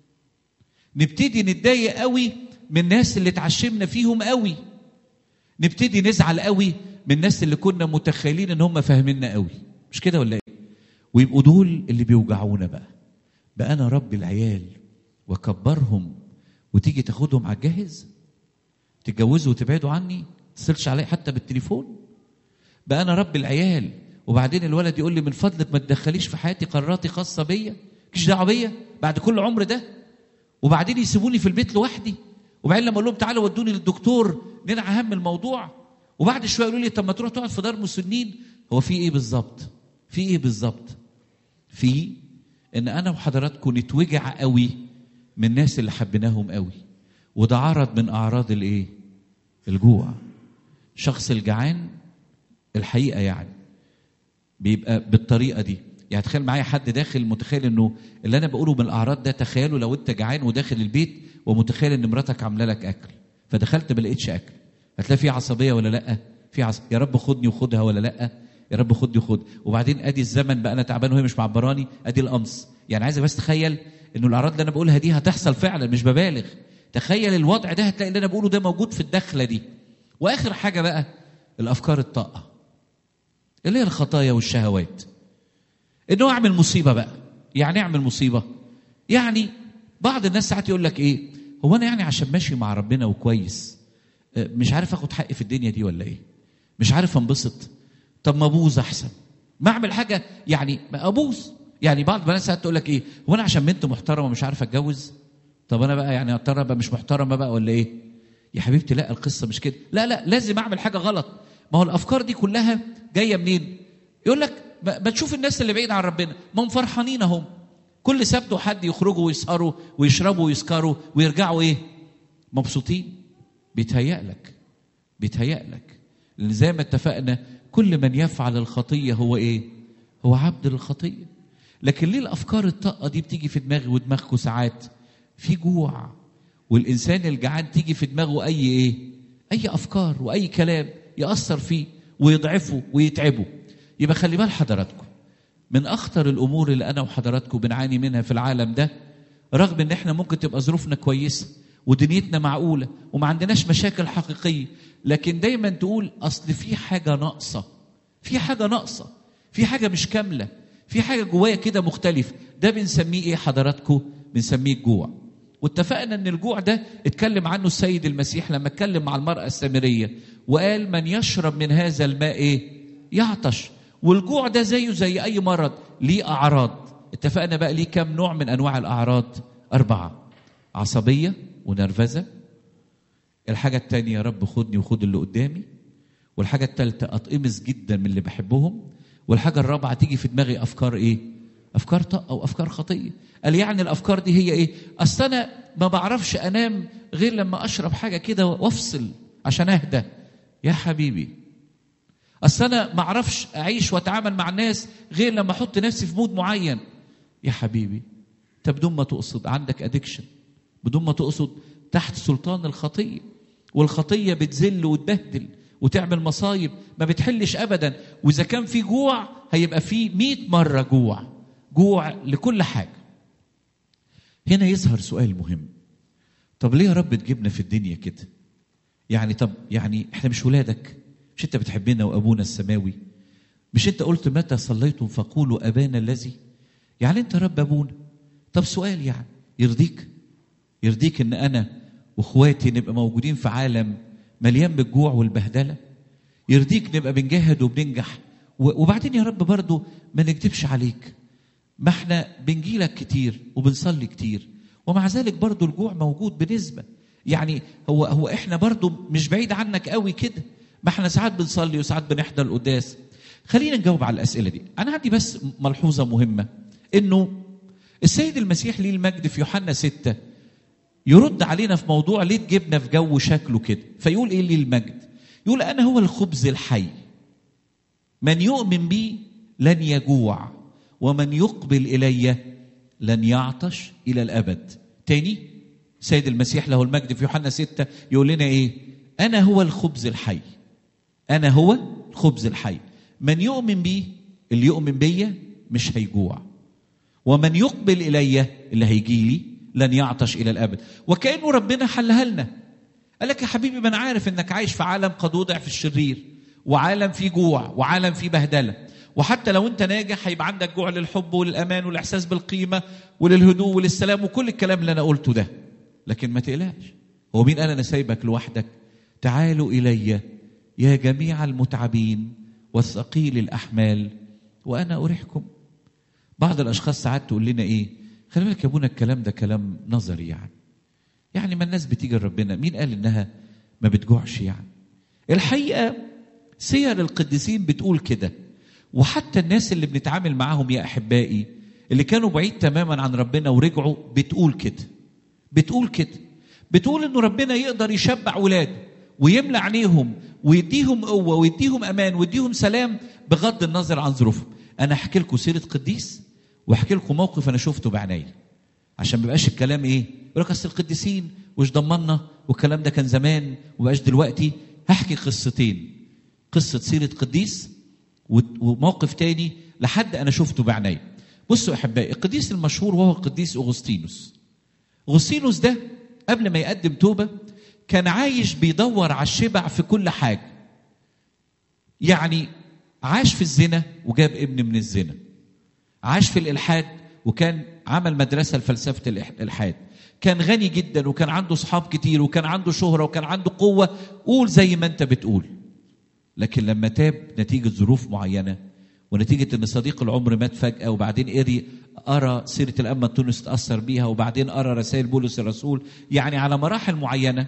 نبتدي نتضايق قوي من الناس اللي اتعشمنا فيهم قوي نبتدي نزعل قوي من الناس اللي كنا متخيلين ان هم فاهميننا قوي مش كده ولا ايه ويبقوا دول اللي بيوجعونا بقى بقى انا رب العيال واكبرهم وتيجي تاخدهم على الجاهز تتجوزوا وتبعدوا عني تتصلش عليا حتى بالتليفون بقى انا رب العيال وبعدين الولد يقول لي من فضلك ما تدخليش في حياتي قراراتي خاصه بيا مش دعوه بيا بعد كل عمر ده وبعدين يسيبوني في البيت لوحدي وبعدين لما اقول لهم تعالوا ودوني للدكتور ننعى هم الموضوع وبعد شويه يقولوا لي طب ما تروح تقعد في دار مسنين هو في ايه بالظبط في ايه بالظبط في ان انا وحضراتكم نتوجع قوي من الناس اللي حبيناهم قوي وده عرض من اعراض الايه الجوع شخص الجعان الحقيقه يعني بيبقى بالطريقه دي يعني تخيل معايا حد داخل متخيل انه اللي انا بقوله من الاعراض ده تخيلوا لو انت جعان وداخل البيت ومتخيل ان مراتك عامله لك اكل فدخلت ما لقيتش اكل هتلاقي في عصبيه ولا لا في عص... يا رب خدني وخدها ولا لا يا رب خدني وخد وبعدين ادي الزمن بقى انا تعبان وهي مش معبراني ادي القمص يعني عايزك بس تخيل انه الاعراض اللي انا بقولها دي هتحصل فعلا مش ببالغ تخيل الوضع ده هتلاقي اللي انا بقوله ده موجود في الدخله دي واخر حاجه بقى الافكار الطاقه اللي هي الخطايا والشهوات انه اعمل مصيبه بقى يعني اعمل مصيبه يعني بعض الناس ساعات يقول لك ايه هو انا يعني عشان ماشي مع ربنا وكويس آه، مش عارف اخد حقي في الدنيا دي ولا ايه مش عارف انبسط طب ما ابوظ احسن ما اعمل حاجه يعني ما ابوظ يعني بعض الناس ساعات تقول لك ايه هو انا عشان بنت محترمه مش عارف اتجوز طب انا بقى يعني اضطر ابقى مش محترمه بقى ولا ايه يا حبيبتي لا القصه مش كده لا لا لازم اعمل حاجه غلط ما هو الافكار دي كلها جايه منين يقول لك ما ما تشوف الناس اللي بعيد عن ربنا ما هم فرحانين اهم كل سبت وحد يخرجوا ويسهروا ويشربوا ويسكروا ويرجعوا ايه مبسوطين بيتهيأ لك بيتهيأ لك لان زي ما اتفقنا كل من يفعل الخطيه هو ايه هو عبد للخطيه لكن ليه الافكار الطاقه دي بتيجي في دماغي ودماغكم ساعات في جوع والانسان الجعان تيجي في دماغه اي ايه اي افكار واي كلام ياثر فيه ويضعفه ويتعبه يبقى خلي بال حضراتكم من اخطر الامور اللي انا وحضراتكم بنعاني منها في العالم ده رغم ان احنا ممكن تبقى ظروفنا كويسه ودنيتنا معقوله وما عندناش مشاكل حقيقيه لكن دايما تقول اصل في حاجه ناقصه في حاجه ناقصه في حاجه مش كامله في حاجه جوايا كده مختلف ده بنسميه ايه حضراتكم بنسميه الجوع واتفقنا ان الجوع ده اتكلم عنه السيد المسيح لما اتكلم مع المراه السامريه وقال من يشرب من هذا الماء ايه يعطش والجوع ده زيه زي اي مرض ليه اعراض اتفقنا بقى ليه كم نوع من انواع الاعراض اربعه عصبيه ونرفزه الحاجه الثانيه يا رب خدني وخد اللي قدامي والحاجه الثالثه اتقمص جدا من اللي بحبهم والحاجه الرابعه تيجي في دماغي افكار ايه افكار طاقه وافكار خطيه قال يعني الافكار دي هي ايه اصل انا ما بعرفش انام غير لما اشرب حاجه كده وافصل عشان اهدى يا حبيبي اصل انا ما اعرفش اعيش واتعامل مع الناس غير لما احط نفسي في مود معين يا حبيبي انت بدون ما تقصد عندك ادكشن بدون ما تقصد تحت سلطان الخطيه والخطيه بتذل وتبهدل وتعمل مصايب ما بتحلش ابدا واذا كان في جوع هيبقى في مئة مره جوع جوع لكل حاجه هنا يظهر سؤال مهم طب ليه يا رب تجيبنا في الدنيا كده يعني طب يعني احنا مش ولادك مش انت بتحبنا وابونا السماوي مش انت قلت متى صليتم فقولوا ابانا الذي يعني انت رب ابونا طب سؤال يعني يرضيك يرضيك ان انا واخواتي نبقى موجودين في عالم مليان بالجوع والبهدله يرضيك نبقى بنجاهد وبننجح و- وبعدين يا رب برضو ما نكذبش عليك ما احنا بنجيلك كتير وبنصلي كتير ومع ذلك برضو الجوع موجود بنسبة يعني هو هو احنا برضو مش بعيد عنك قوي كده ما احنا ساعات بنصلي وساعات بنحضر القداس خلينا نجاوب على الأسئلة دي أنا عندي بس ملحوظة مهمة إنه السيد المسيح ليه المجد في يوحنا ستة يرد علينا في موضوع ليه تجيبنا في جو شكله كده فيقول ايه ليه المجد يقول انا هو الخبز الحي من يؤمن بي لن يجوع ومن يقبل الي لن يعطش الى الابد تاني سيد المسيح له المجد في يوحنا ستة يقول لنا ايه انا هو الخبز الحي انا هو الخبز الحي من يؤمن بي اللي يؤمن بيا مش هيجوع ومن يقبل الي اللي هيجي لي لن يعطش الى الابد وكانه ربنا حلها لنا قال لك يا حبيبي ما انا عارف انك عايش في عالم قد وضع في الشرير وعالم فيه جوع وعالم فيه بهدله وحتى لو انت ناجح هيبقى عندك جوع للحب والامان والاحساس بالقيمه وللهدوء وللسلام وكل الكلام اللي انا قلته ده لكن ما تقلقش هو مين قال انا سايبك لوحدك تعالوا الي يا جميع المتعبين والثقيل الاحمال وانا اريحكم بعض الاشخاص ساعات تقول لنا ايه خلي بالك يا ابونا الكلام ده كلام نظري يعني يعني ما الناس بتيجي لربنا مين قال انها ما بتجوعش يعني الحقيقه سير القديسين بتقول كده وحتى الناس اللي بنتعامل معاهم يا احبائي اللي كانوا بعيد تماما عن ربنا ورجعوا بتقول كده بتقول كده بتقول انه ربنا يقدر يشبع ولاده ويملى عينيهم ويديهم قوه ويديهم امان ويديهم سلام بغض النظر عن ظروفهم انا احكي لكم سيره قديس واحكي لكم موقف انا شفته بعينيا عشان ما يبقاش الكلام ايه يقول لك اصل القديسين وش ضمنا والكلام ده كان زمان وبقاش دلوقتي هحكي قصتين قصه سيره قديس وموقف تاني لحد انا شفته بعينيا بصوا يا احبائي القديس المشهور وهو القديس اغسطينوس اغسطينوس ده قبل ما يقدم توبه كان عايش بيدور على الشبع في كل حاجه يعني عاش في الزنا وجاب ابن من الزنا عاش في الالحاد وكان عمل مدرسه لفلسفه الالحاد كان غني جدا وكان عنده اصحاب كتير وكان عنده شهره وكان عنده قوه قول زي ما انت بتقول لكن لما تاب نتيجه ظروف معينه ونتيجه ان صديق العمر مات فجاه وبعدين قري قرا سيره الامه تونس تاثر بيها وبعدين قرا رسائل بولس الرسول يعني على مراحل معينه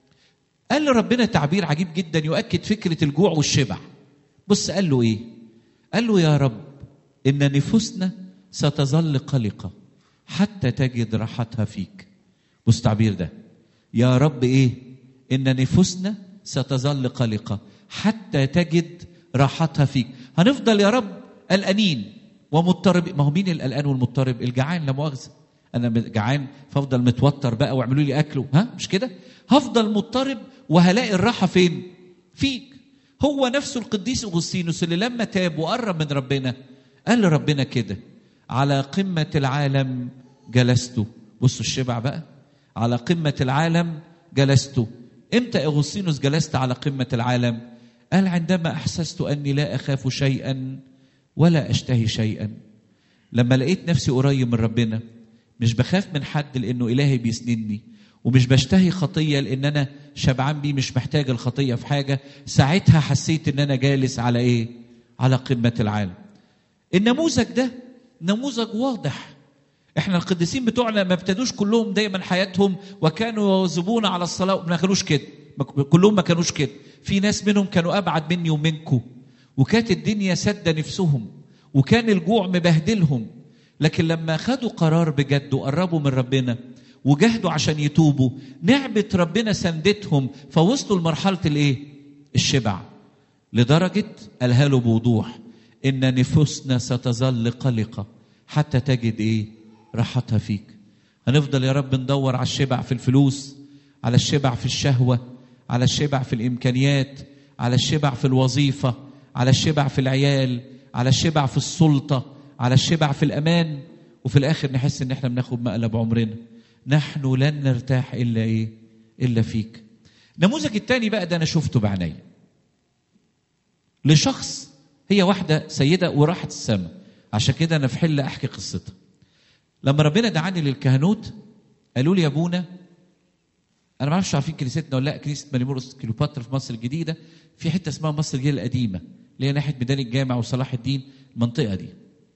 قال لربنا تعبير عجيب جدا يؤكد فكره الجوع والشبع بص قال له ايه قال له يا رب ان نفوسنا ستظل قلقه حتى تجد راحتها فيك بص التعبير ده يا رب ايه ان نفوسنا ستظل قلقه حتى تجد راحتها فيك هنفضل يا رب قلقانين ومضطرب ما هو مين القلقان والمضطرب الجعان لا مؤاخذه انا جعان فافضل متوتر بقى واعملوا لي اكل ها مش كده هفضل مضطرب وهلاقي الراحه فين فيك هو نفسه القديس اغسطينوس اللي لما تاب وقرب من ربنا قال لربنا كده على قمه العالم جلست بصوا الشبع بقى على قمه العالم جلست امتى اغسطينوس جلست على قمه العالم قال عندما احسست اني لا اخاف شيئا ولا اشتهي شيئا لما لقيت نفسي قريب من ربنا مش بخاف من حد لانه الهي بيسندني ومش بشتهي خطيه لان انا شبعان بيه مش محتاج الخطيه في حاجه ساعتها حسيت ان انا جالس على ايه على قمه العالم النموذج ده نموذج واضح احنا القديسين بتوعنا ما ابتدوش كلهم دايما حياتهم وكانوا يواظبون على الصلاه ما كانوش كده كلهم ما كانوش كده في ناس منهم كانوا ابعد مني ومنكم وكانت الدنيا سد نفسهم وكان الجوع مبهدلهم لكن لما خدوا قرار بجد وقربوا من ربنا وجهدوا عشان يتوبوا نعمة ربنا سندتهم فوصلوا لمرحلة الايه الشبع لدرجة قالها له بوضوح إن نفوسنا ستظل قلقة حتى تجد إيه راحتها فيك هنفضل يا رب ندور على الشبع في الفلوس على الشبع في الشهوة على الشبع في الإمكانيات على الشبع في الوظيفة على الشبع في العيال على الشبع في السلطة على الشبع في الأمان وفي الآخر نحس إن إحنا بناخد مقلب عمرنا نحن لن نرتاح إلا إيه إلا فيك النموذج الثاني بقى ده أنا شفته بعيني لشخص هي واحدة سيدة وراحت السماء عشان كده أنا في حل أحكي قصتها لما ربنا دعاني للكهنوت قالوا لي يا ابونا انا ما اعرفش عارفين كنيستنا ولا لا كنيسه ماريمورس كليوباترا في مصر الجديده في حته اسمها مصر الجديده القديمه اللي هي ناحيه ميدان الجامع وصلاح الدين المنطقه دي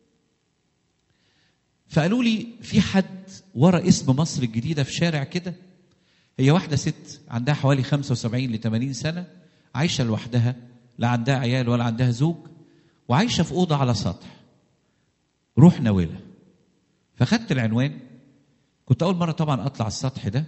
فقالوا لي في حد ورا اسم مصر الجديده في شارع كده هي واحده ست عندها حوالي 75 ل 80 سنه عايشه لوحدها لا عندها عيال ولا عندها زوج وعايشه في اوضه على سطح روح ناولها فخدت العنوان كنت اول مره طبعا اطلع السطح ده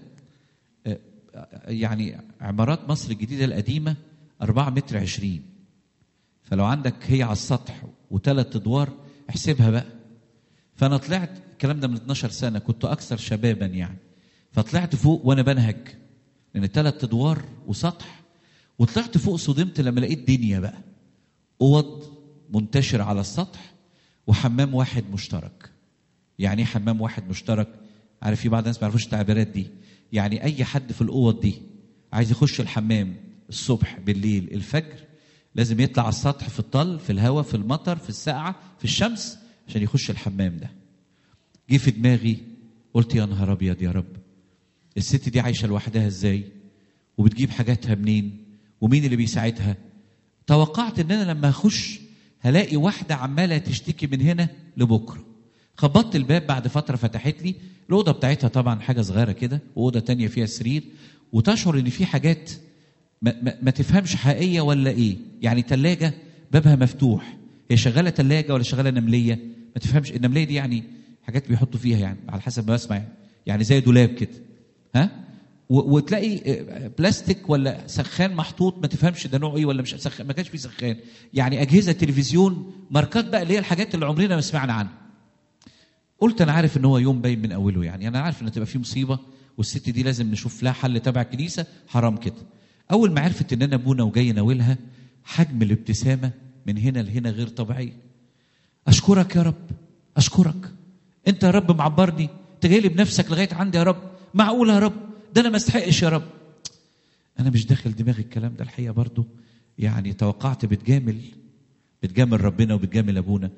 يعني عمارات مصر الجديدة القديمة أربعة متر عشرين فلو عندك هي على السطح وثلاث أدوار احسبها بقى فأنا طلعت الكلام ده من 12 سنة كنت أكثر شبابا يعني فطلعت فوق وأنا بنهج لأن ثلاث أدوار وسطح وطلعت فوق صدمت لما لقيت دنيا بقى أوض منتشر على السطح وحمام واحد مشترك يعني ايه حمام واحد مشترك عارف في بعض الناس ما يعرفوش التعبيرات دي يعني اي حد في الاوض دي عايز يخش الحمام الصبح بالليل الفجر لازم يطلع على السطح في الطل في الهواء في المطر في السقعه في الشمس عشان يخش الحمام ده جه في دماغي قلت يا نهار ابيض يا رب الست دي عايشه لوحدها ازاي وبتجيب حاجاتها منين ومين اللي بيساعدها توقعت ان انا لما اخش هلاقي واحده عماله تشتكي من هنا لبكره خبطت الباب بعد فتره فتحت لي الاوضه بتاعتها طبعا حاجه صغيره كده واوضه تانية فيها سرير وتشعر ان في حاجات ما, ما, ما تفهمش حقيقيه ولا ايه يعني ثلاجه بابها مفتوح هي شغاله ثلاجه ولا شغاله نمليه ما تفهمش النمليه دي يعني حاجات بيحطوا فيها يعني على حسب ما بسمع يعني, يعني زي دولاب كده ها وتلاقي بلاستيك ولا سخان محطوط ما تفهمش ده نوع ايه ولا مش سخان ما كانش فيه سخان يعني اجهزه تلفزيون ماركات بقى اللي هي الحاجات اللي عمرنا ما سمعنا عنها قلت انا عارف ان هو يوم باين من اوله يعني انا عارف ان تبقى فيه مصيبه والست دي لازم نشوف لها حل تبع الكنيسه حرام كده اول ما عرفت ان انا ابونا وجاي ناولها حجم الابتسامه من هنا لهنا غير طبيعيه اشكرك يا رب اشكرك انت يا رب معبرني انت جاي لي بنفسك لغايه عندي يا رب معقول يا رب ده انا ما استحقش يا رب انا مش داخل دماغي الكلام ده الحقيقه برضو يعني توقعت بتجامل بتجامل ربنا وبتجامل ابونا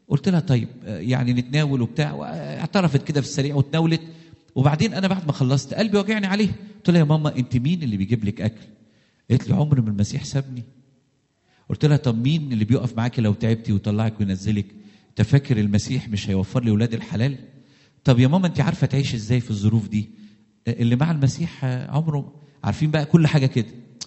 قلت لها طيب آه، يعني نتناول وبتاع واعترفت كده في السريع وتناولت وبعدين انا بعد ما خلصت قلبي وجعني عليها قلت لها يا ماما انت مين اللي بيجيب لك اكل قالت لي عمر ما المسيح سابني قلت لها طب مين اللي بيقف معاكي لو تعبتي ويطلعك وينزلك انت فاكر المسيح مش هيوفر لي ولاد الحلال طب يا ماما انت عارفه تعيش ازاي في الظروف دي اللي مع المسيح عمره عارفين بقى كل حاجه كده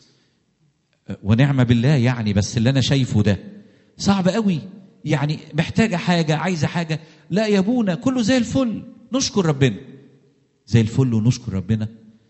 ونعم بالله يعني بس اللي انا شايفه ده صعب قوي يعني محتاجه حاجه عايزه حاجه لا يا ابونا كله زي الفل نشكر ربنا زي الفل ونشكر ربنا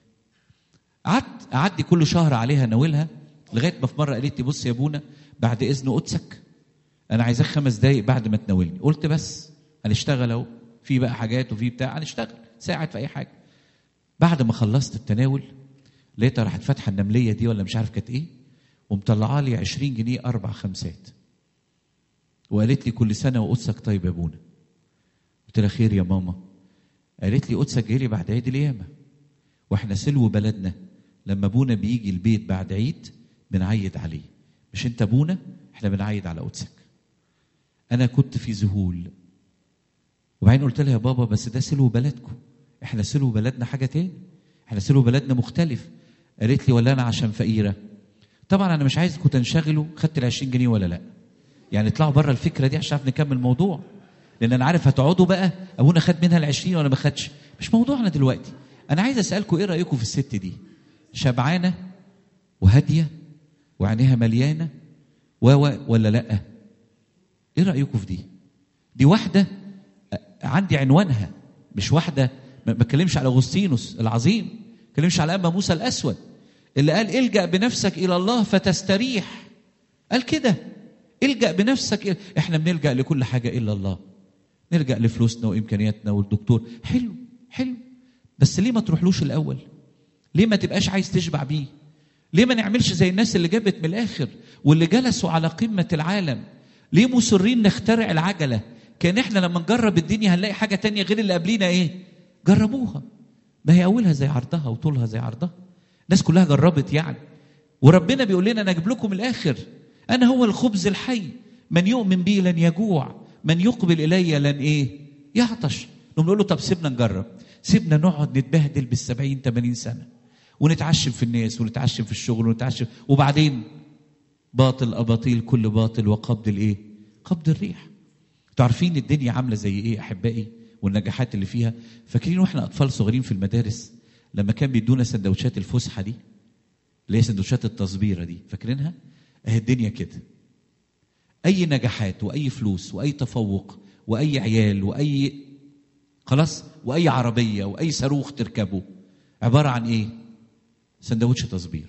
قعدت اعدي كل شهر عليها ناولها لغايه ما في مره قالت لي بص يا ابونا بعد اذن قدسك انا عايزاك خمس دقايق بعد ما تناولني قلت بس هنشتغل اهو في بقى حاجات وفي بتاع هنشتغل ساعد في اي حاجه بعد ما خلصت التناول لقيتها راحت فاتحه النمليه دي ولا مش عارف كانت ايه ومطلعه لي 20 جنيه اربع خمسات وقالت لي كل سنه وقدسك طيب يا ابونا قلت لها خير يا ماما قالت لي قدسك جاي لي بعد عيد القيامه واحنا سلو بلدنا لما ابونا بيجي البيت بعد عيد بنعيد عليه مش انت ابونا احنا بنعيد على قدسك انا كنت في ذهول وبعدين قلت لها يا بابا بس ده سلو بلدكم احنا سلو بلدنا حاجه تاني احنا سلو بلدنا مختلف قالت لي ولا انا عشان فقيره طبعا انا مش عايزكم تنشغلوا خدت ال 20 جنيه ولا لا يعني اطلعوا بره الفكره دي عشان نكمل الموضوع لان انا عارف هتقعدوا بقى ابونا خد منها ال 20 ولا ما خدش مش موضوعنا دلوقتي انا عايز اسالكم ايه رايكم في الست دي شبعانه وهاديه وعينيها مليانه و ولا لا ايه رايكم في دي دي واحده عندي عنوانها مش واحده ما بتكلمش على اغسطينوس العظيم ما بتكلمش على ابا موسى الاسود اللي قال الجا بنفسك الى الله فتستريح قال كده الجا بنفسك إلى... احنا بنلجا لكل حاجه الا الله نلجا لفلوسنا وامكانياتنا والدكتور حلو حلو بس ليه ما تروحلوش الاول ليه ما تبقاش عايز تشبع بيه ليه ما نعملش زي الناس اللي جابت من الاخر واللي جلسوا على قمه العالم ليه مصرين نخترع العجله كان احنا لما نجرب الدنيا هنلاقي حاجه تانية غير اللي قبلينا ايه جربوها ما هي اولها زي عرضها وطولها زي عرضها الناس كلها جربت يعني وربنا بيقول لنا انا اجيب لكم الاخر انا هو الخبز الحي من يؤمن بي لن يجوع من يقبل الي لن ايه يعطش نقول له طب سيبنا نجرب سيبنا نقعد نتبهدل بالسبعين تمانين سنه ونتعشم في الناس ونتعشم في الشغل ونتعشم وبعدين باطل اباطيل كل باطل وقبض الايه قبض الريح تعرفين الدنيا عامله زي ايه احبائي والنجاحات اللي فيها فاكرين واحنا اطفال صغيرين في المدارس لما كان بيدونا سندوتشات الفسحه دي اللي هي سندوتشات التصبيره دي فاكرينها اهي الدنيا كده اي نجاحات واي فلوس واي تفوق واي عيال واي خلاص واي عربيه واي صاروخ تركبه عباره عن ايه سندوتش تصبير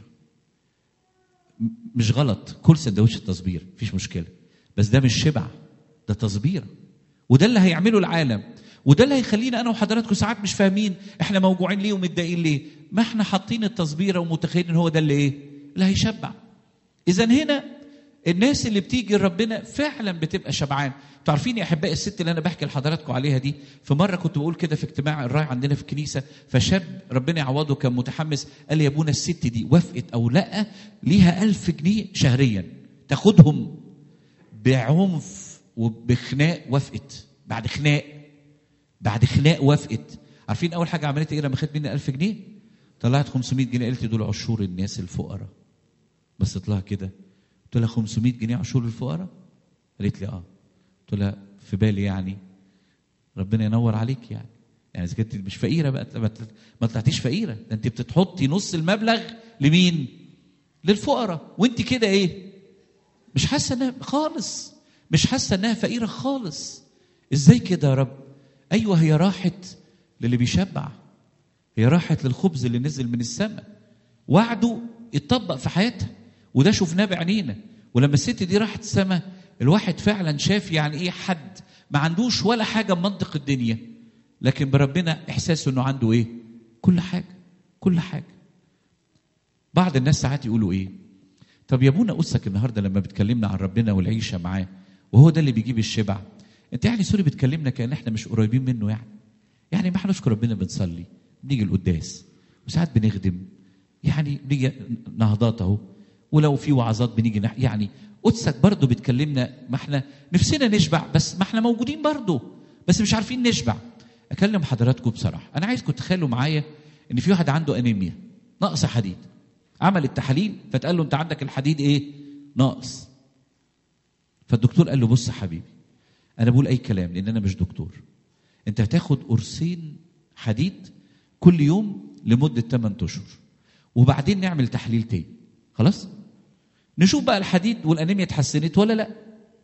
مش غلط كل سندوتش تصبير مفيش مشكله بس ده مش شبع ده تصبير وده اللي هيعمله العالم وده اللي هيخلينا انا وحضراتكم ساعات مش فاهمين احنا موجوعين ليه ومتضايقين ليه ما احنا حاطين التصبيره ومتخيلين ان هو ده اللي ايه اللي هيشبع اذا هنا الناس اللي بتيجي لربنا فعلا بتبقى شبعان تعرفين يا احبائي الست اللي انا بحكي لحضراتكم عليها دي في مره كنت بقول كده في اجتماع الراعي عندنا في الكنيسه فشاب ربنا يعوضه كان متحمس قال لي يا ابونا الست دي وافقت او لا ليها ألف جنيه شهريا تاخدهم بعنف وبخناق وافقت بعد خناق بعد خناق وافقت عارفين اول حاجه عملتها ايه لما خدت مني 1000 جنيه طلعت 500 جنيه قالت لي دول عشور الناس الفقراء بس لها كده قلت لها 500 جنيه عشور الفقراء قالت لي اه قلت لها في بالي يعني ربنا ينور عليك يعني يعني اذا كنت مش فقيره بقى ما طلعتيش فقيره ده انت بتحطي نص المبلغ لمين للفقراء وانت كده ايه مش حاسه انها خالص مش حاسه انها فقيره خالص ازاي كده يا رب ايوه هي راحت للي بيشبع هي راحت للخبز اللي نزل من السماء وعده اتطبق في حياتها وده شفناه بعينينا ولما الست دي راحت السماء الواحد فعلا شاف يعني ايه حد ما عندوش ولا حاجه منطق الدنيا لكن بربنا احساسه انه عنده ايه كل حاجه كل حاجه بعض الناس ساعات يقولوا ايه طب يا ابونا قصك النهارده لما بتكلمنا عن ربنا والعيشه معاه وهو ده اللي بيجيب الشبع انت يعني سوري بتكلمنا كان احنا مش قريبين منه يعني يعني ما احنا نشكر ربنا بنصلي بنيجي القداس وساعات بنخدم يعني بنيجي نهضات اهو ولو في وعظات بنيجي نح... يعني قدسك برضه بتكلمنا ما احنا نفسنا نشبع بس ما احنا موجودين برضه بس مش عارفين نشبع اكلم حضراتكم بصراحه انا عايزكم تتخيلوا معايا ان في واحد عنده انيميا نقص حديد عمل التحاليل فتقال له انت عندك الحديد ايه ناقص فالدكتور قال له بص يا حبيبي انا بقول اي كلام لان انا مش دكتور انت هتاخد قرصين حديد كل يوم لمده 8 اشهر وبعدين نعمل تحليل تاني خلاص نشوف بقى الحديد والانيميا اتحسنت ولا لا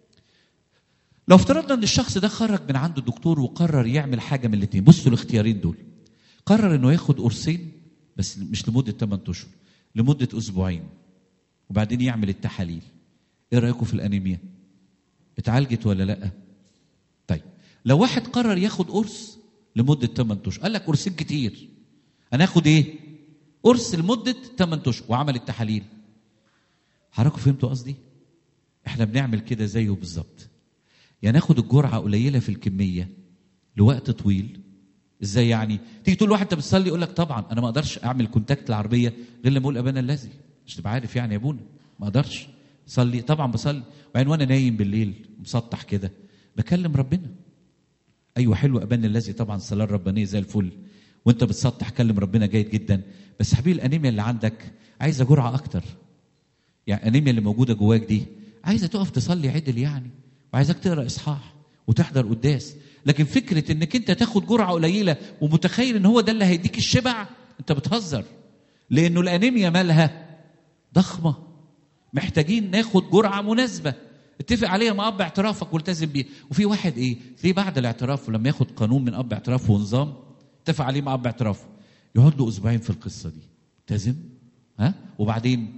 لو افترضنا ان الشخص ده خرج من عند الدكتور وقرر يعمل حاجه من الاثنين بصوا الاختيارين دول قرر انه ياخد قرصين بس مش لمده 8 اشهر لمده اسبوعين وبعدين يعمل التحاليل ايه رايكم في الانيميا اتعالجت ولا لا طيب لو واحد قرر ياخد قرص لمده 8 اشهر قال لك قرصين كتير انا اخد ايه قرص لمده 8 اشهر وعمل التحاليل حضراتكم فهمتوا قصدي احنا بنعمل كده زيه بالظبط يعني ناخد الجرعه قليله في الكميه لوقت طويل ازاي يعني تيجي تقول لواحد انت بتصلي يقول لك طبعا انا ما اقدرش اعمل كونتاكت العربيه غير لما اقول ابانا الذي مش تبقى عارف يعني يا ابونا ما اقدرش صلي طبعا بصلي وبعدين وانا نايم بالليل مسطح كده بكلم ربنا ايوه حلو ابانا الذي طبعا الصلاه الربانيه زي الفل وانت بتسطح كلم ربنا جيد جدا بس حبيبي الانيميا اللي عندك عايزه جرعه اكتر يعني الانيميا اللي موجوده جواك دي عايزه تقف تصلي عدل يعني وعايزك تقرا اصحاح وتحضر قداس لكن فكره انك انت تاخد جرعه قليله ومتخيل ان هو ده اللي هيديك الشبع انت بتهزر لانه الانيميا مالها ضخمه محتاجين ناخد جرعه مناسبه اتفق عليها مع اب اعترافك والتزم بيها وفي واحد ايه تلاقيه بعد الاعتراف ولما ياخد قانون من اب اعترافه ونظام اتفق عليه مع اب اعترافه يقعد له اسبوعين في القصه دي التزم ها وبعدين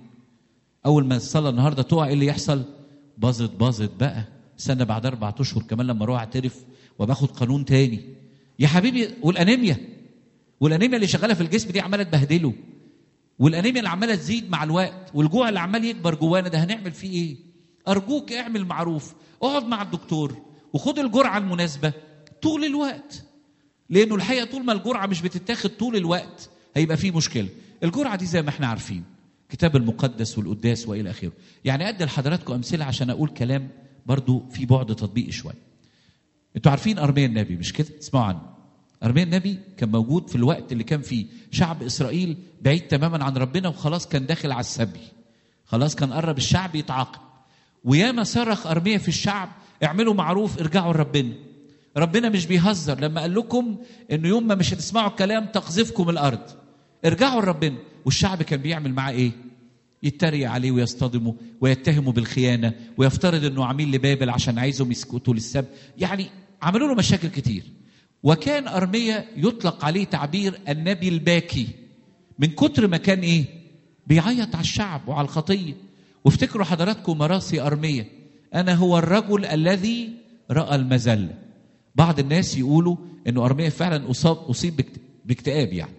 اول ما الصلاه النهارده تقع ايه اللي يحصل باظت باظت بقى استنى بعد اربع اشهر كمان لما اروح اعترف وباخد قانون تاني يا حبيبي والانيميا والانيميا اللي شغاله في الجسم دي عماله تبهدله والانيميا اللي عماله تزيد مع الوقت والجوع اللي عمال يكبر جوانا ده هنعمل فيه ايه ارجوك اعمل معروف اقعد مع الدكتور وخد الجرعه المناسبه طول الوقت لانه الحقيقه طول ما الجرعه مش بتتاخد طول الوقت هيبقى فيه مشكله الجرعه دي زي ما احنا عارفين الكتاب المقدس والقداس والى اخره يعني ادي لحضراتكم امثله عشان اقول كلام برضو في بعد تطبيقي شويه انتوا عارفين ارميا النبي مش كده اسمعوا عنه ارميا النبي كان موجود في الوقت اللي كان فيه شعب اسرائيل بعيد تماما عن ربنا وخلاص كان داخل على السبي خلاص كان قرب الشعب يتعاقب وياما صرخ ارميا في الشعب اعملوا معروف ارجعوا لربنا ربنا مش بيهزر لما قال لكم انه يوم ما مش هتسمعوا الكلام تقذفكم الارض ارجعوا لربنا والشعب كان بيعمل معاه ايه يتريق عليه ويصطدمه ويتهمه بالخيانه ويفترض انه عميل لبابل عشان عايزهم يسكتوا للسبت يعني عملوا له مشاكل كتير وكان ارميا يطلق عليه تعبير النبي الباكي من كتر ما كان ايه بيعيط على الشعب وعلى الخطيه وافتكروا حضراتكم مراسي ارميا انا هو الرجل الذي راى المذله بعض الناس يقولوا انه ارميا فعلا اصاب اصيب باكتئاب يعني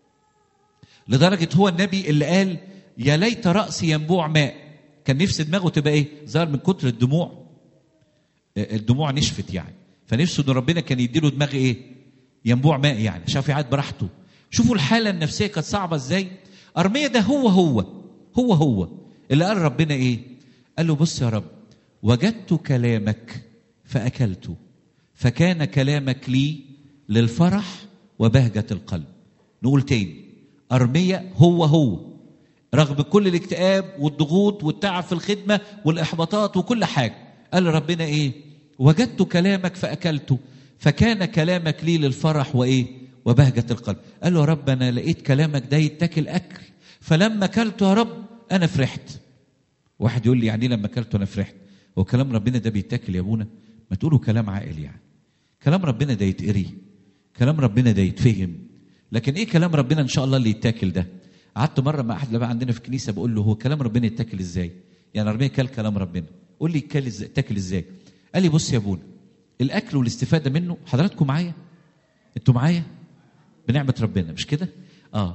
لدرجه هو النبي اللي قال يا ليت راسي ينبوع ماء كان نفس دماغه تبقى ايه ظهر من كتر الدموع الدموع نشفت يعني فنفسه ان ربنا كان يديله دماغ ايه ينبوع ماء يعني شاف يقعد براحته شوفوا الحاله النفسيه كانت صعبه ازاي ارميا ده هو هو هو هو اللي قال ربنا ايه قال له بص يا رب وجدت كلامك فاكلته فكان كلامك لي للفرح وبهجه القلب نقول تاني ارميا هو هو رغم كل الاكتئاب والضغوط والتعب في الخدمه والاحباطات وكل حاجه قال ربنا ايه وجدت كلامك فاكلته فكان كلامك لي للفرح وايه وبهجه القلب قال له يا رب انا لقيت كلامك ده يتاكل اكل فلما اكلته يا رب انا فرحت واحد يقول لي يعني لما اكلته انا فرحت هو كلام ربنا ده بيتاكل يا ابونا ما تقولوا كلام عاقل يعني كلام ربنا ده يتقري كلام ربنا ده يتفهم لكن ايه كلام ربنا ان شاء الله اللي يتاكل ده قعدت مره مع احد بقى عندنا في الكنيسه بقول له هو كلام ربنا يتاكل ازاي يعني ربنا كل كلام ربنا قول لي يتاكل ازاي تاكل ازاي قال لي بص يا ابونا الاكل والاستفاده منه حضراتكم معايا انتوا معايا بنعمه ربنا مش كده اه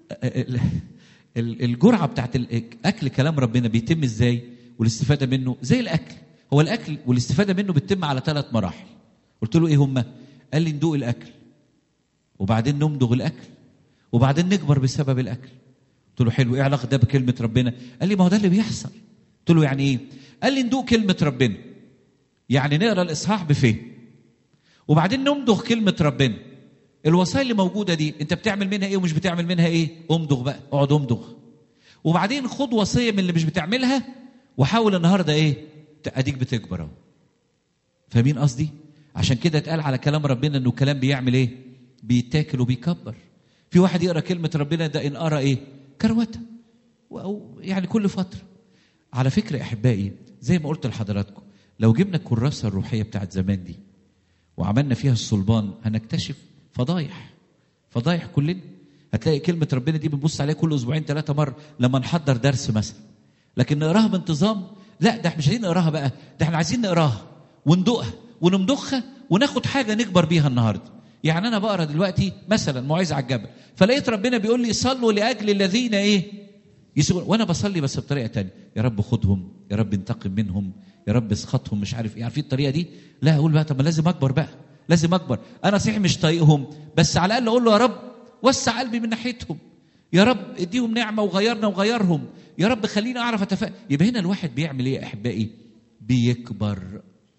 الجرعه بتاعت الاكل كلام ربنا بيتم ازاي والاستفاده منه زي الاكل هو الاكل والاستفاده منه بتتم على ثلاث مراحل قلت له ايه هما قال لي ندوق الاكل وبعدين نمضغ الاكل وبعدين نكبر بسبب الاكل قلت له حلو ايه علاقه ده بكلمه ربنا قال لي ما هو ده اللي بيحصل قلت له يعني ايه قال لي ندوق كلمه ربنا يعني نقرا الاصحاح بفهم وبعدين نمضغ كلمه ربنا الوصايا اللي موجوده دي انت بتعمل منها ايه ومش بتعمل منها ايه امضغ بقى اقعد امضغ وبعدين خد وصيه من اللي مش بتعملها وحاول النهارده ايه اديك بتكبر اهو فاهمين قصدي عشان كده اتقال على كلام ربنا انه كلام بيعمل ايه بيتاكل وبيكبر في واحد يقرا كلمه ربنا ده ان قرا ايه كروته او يعني كل فتره على فكره احبائي زي ما قلت لحضراتكم لو جبنا الكراسه الروحيه بتاعت زمان دي وعملنا فيها الصلبان هنكتشف فضايح فضايح كلنا هتلاقي كلمه ربنا دي بنبص عليها كل اسبوعين ثلاثه مره لما نحضر درس مثلا لكن نقراها بانتظام لا ده احنا مش عايزين نقراها بقى ده احنا عايزين نقراها وندوقها ونمضخها وناخد حاجه نكبر بيها النهارده يعني انا بقرا دلوقتي مثلا موعظه على الجبل فلقيت ربنا بيقول لي صلوا لاجل الذين ايه يسجون وانا بصلي بس بطريقه تانية يا رب خدهم يا رب انتقم منهم يا رب اسخطهم مش عارف ايه عارفين الطريقه دي لا اقول بقى طب ما لازم اكبر بقى لازم اكبر انا صحيح مش طايقهم بس على الاقل اقول له يا رب وسع قلبي من ناحيتهم يا رب اديهم نعمه وغيرنا وغيرهم يا رب خليني اعرف اتفق يبقى هنا الواحد بيعمل ايه يا احبائي بيكبر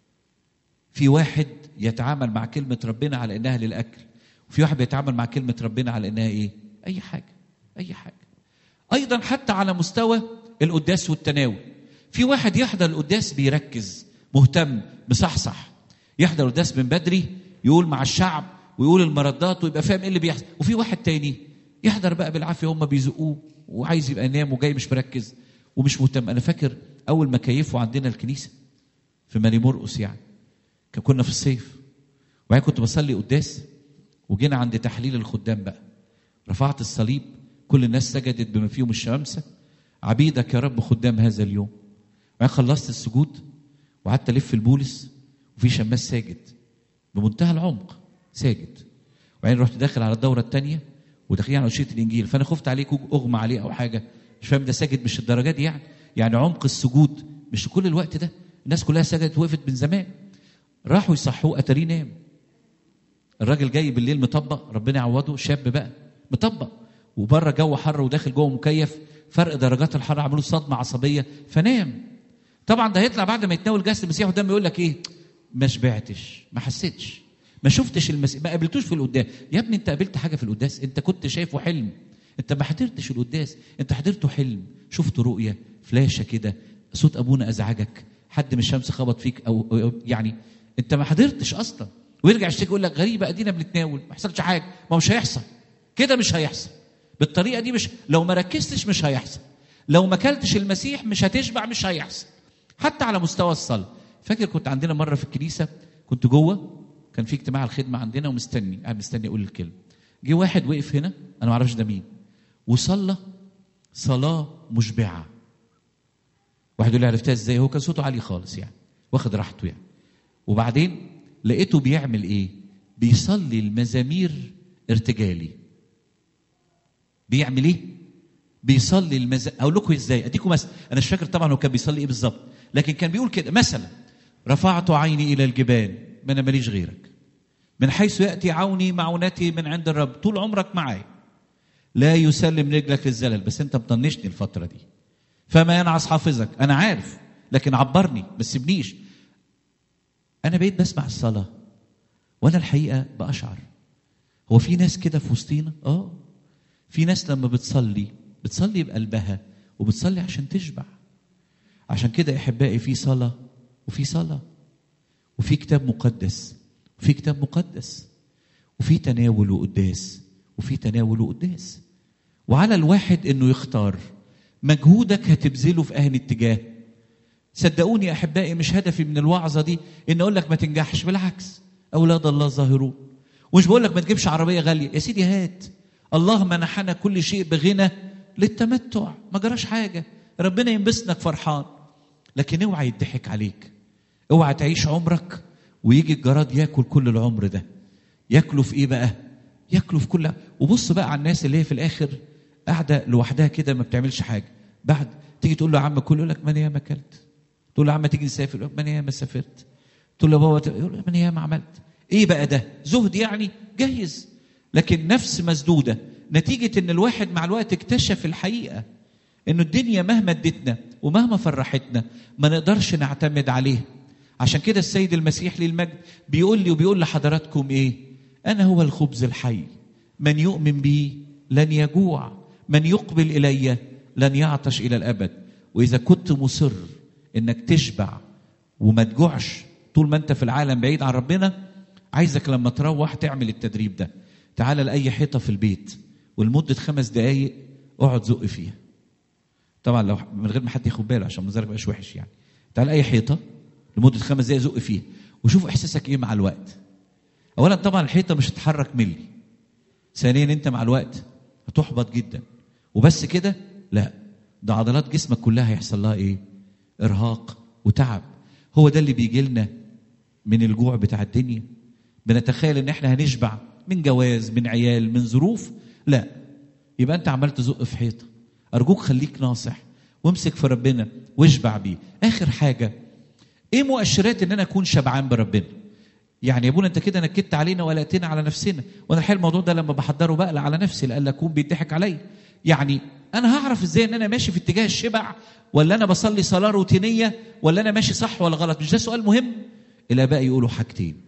في واحد يتعامل مع كلمة ربنا على إنها للأكل وفي واحد بيتعامل مع كلمة ربنا على إنها إيه أي حاجة أي حاجة أيضا حتى على مستوى القداس والتناول في واحد يحضر القداس بيركز مهتم مصحصح يحضر القداس من بدري يقول مع الشعب ويقول المردات ويبقى فاهم ايه اللي بيحصل وفي واحد تاني يحضر بقى بالعافيه هم بيزقوه وعايز يبقى نام وجاي مش مركز ومش مهتم انا فاكر اول ما كيفوا عندنا الكنيسه في ماري مرقس يعني كنا في الصيف وبعدين كنت بصلي قداس وجينا عند تحليل الخدام بقى رفعت الصليب كل الناس سجدت بما فيهم الشمامسه عبيدك يا رب خدام هذا اليوم وبعدين خلصت السجود وقعدت الف البولس وفي شماس ساجد بمنتهى العمق ساجد وبعدين رحت داخل على الدوره الثانيه وداخلين على أشية الانجيل فانا خفت عليك اغمى عليه او حاجه مش فاهم ده ساجد مش الدرجات دي يعني يعني عمق السجود مش كل الوقت ده الناس كلها سجدت وقفت من زمان راحوا يصحوه اتاريه نام الراجل جاي بالليل مطبق ربنا يعوضه شاب بقى مطبق وبره جو حر وداخل جوه مكيف فرق درجات الحراره عملوا صدمه عصبيه فنام طبعا ده هيطلع بعد ما يتناول جسد المسيح قدام يقول لك ايه ما شبعتش ما حسيتش ما شفتش المسيح ما قابلتوش في القداس يا ابني انت قابلت حاجه في القداس انت كنت شايفه حلم انت ما حضرتش القداس انت حضرته حلم شفت رؤيه فلاشه كده صوت ابونا ازعجك حد من الشمس خبط فيك او, أو يعني انت ما حضرتش اصلا ويرجع يشتكي يقول لك غريبه ادينا بنتناول ما حصلش حاجه ما مش هيحصل كده مش هيحصل بالطريقه دي مش لو ما ركزتش مش هيحصل لو ما اكلتش المسيح مش هتشبع مش هيحصل حتى على مستوى الصلاه فاكر كنت عندنا مره في الكنيسه كنت جوه كان في اجتماع الخدمه عندنا ومستني قاعد مستني اقول الكلمه جه واحد وقف هنا انا ما اعرفش ده مين وصلى صلاه مشبعه واحد يقول لي عرفتها ازاي هو كان صوته عالي خالص يعني واخد راحته يعني وبعدين لقيته بيعمل ايه بيصلي المزامير ارتجالي بيعمل ايه بيصلي المز... اقول لكم ازاي اديكم مثلا انا مش فاكر طبعا هو كان بيصلي ايه بالظبط لكن كان بيقول كده مثلا رفعت عيني الى الجبال ما انا ماليش غيرك من حيث ياتي عوني معونتي من عند الرب طول عمرك معايا لا يسلم رجلك للزلل بس انت مطنشني الفتره دي فما ينعس حافظك انا عارف لكن عبرني ما تسيبنيش انا بقيت بسمع الصلاه وانا الحقيقه باشعر هو في ناس كده في وسطينا اه في ناس لما بتصلي بتصلي بقلبها وبتصلي عشان تشبع عشان كده يا احبائي في صلاه وفي صلاه وفي كتاب مقدس وفي كتاب مقدس وفي تناول وقداس وفي تناول وقداس وعلى الواحد انه يختار مجهودك هتبذله في اهل اتجاه صدقوني يا احبائي مش هدفي من الوعظه دي ان اقول لك ما تنجحش بالعكس اولاد الله ظاهرون ومش بقول لك ما تجيبش عربيه غاليه يا سيدي هات الله منحنا كل شيء بغنى للتمتع ما جراش حاجه ربنا ينبسطك فرحان لكن اوعى يضحك عليك اوعى تعيش عمرك ويجي الجراد ياكل كل العمر ده ياكلوا في ايه بقى ياكلوا في كل وبص بقى على الناس اللي هي في الاخر قاعده لوحدها كده ما بتعملش حاجه بعد تيجي تقول له يا عم كل يقول لك ما انا ياما اكلت تقول له يا عم تيجي نسافر يقول لك ما انا ياما سافرت تقول له بابا يقول ما انا ياما عملت ايه بقى ده زهد يعني جايز لكن نفس مسدوده نتيجه ان الواحد مع الوقت اكتشف الحقيقه انه الدنيا مهما ادتنا ومهما فرحتنا ما نقدرش نعتمد عليه عشان كده السيد المسيح للمجد بيقول لي وبيقول لحضراتكم ايه انا هو الخبز الحي من يؤمن بي لن يجوع من يقبل الي لن يعطش الى الابد واذا كنت مصر انك تشبع وما تجوعش طول ما انت في العالم بعيد عن ربنا عايزك لما تروح تعمل التدريب ده تعال لاي حيطه في البيت ولمده خمس دقائق اقعد زق فيها طبعا لو من غير ما حد ياخد باله عشان منظرك مبقاش وحش يعني تعال اي حيطه لمده خمس دقائق زق فيها وشوف احساسك ايه مع الوقت اولا طبعا الحيطه مش هتتحرك ملي ثانيا انت مع الوقت هتحبط جدا وبس كده لا ده عضلات جسمك كلها هيحصل لها ايه ارهاق وتعب هو ده اللي بيجي لنا من الجوع بتاع الدنيا بنتخيل ان احنا هنشبع من جواز من عيال من ظروف لا يبقى انت عمال تزق في حيطه ارجوك خليك ناصح وامسك في ربنا واشبع بيه اخر حاجه ايه مؤشرات ان انا اكون شبعان بربنا يعني يا ابونا انت كده نكدت علينا وقلقتنا على نفسنا وانا الحقيقه الموضوع ده لما بحضره بقلق على نفسي لألا اكون بيضحك عليا يعني انا هعرف ازاي ان انا ماشي في اتجاه الشبع ولا انا بصلي صلاه روتينيه ولا انا ماشي صح ولا غلط مش ده سؤال مهم الاباء يقولوا حاجتين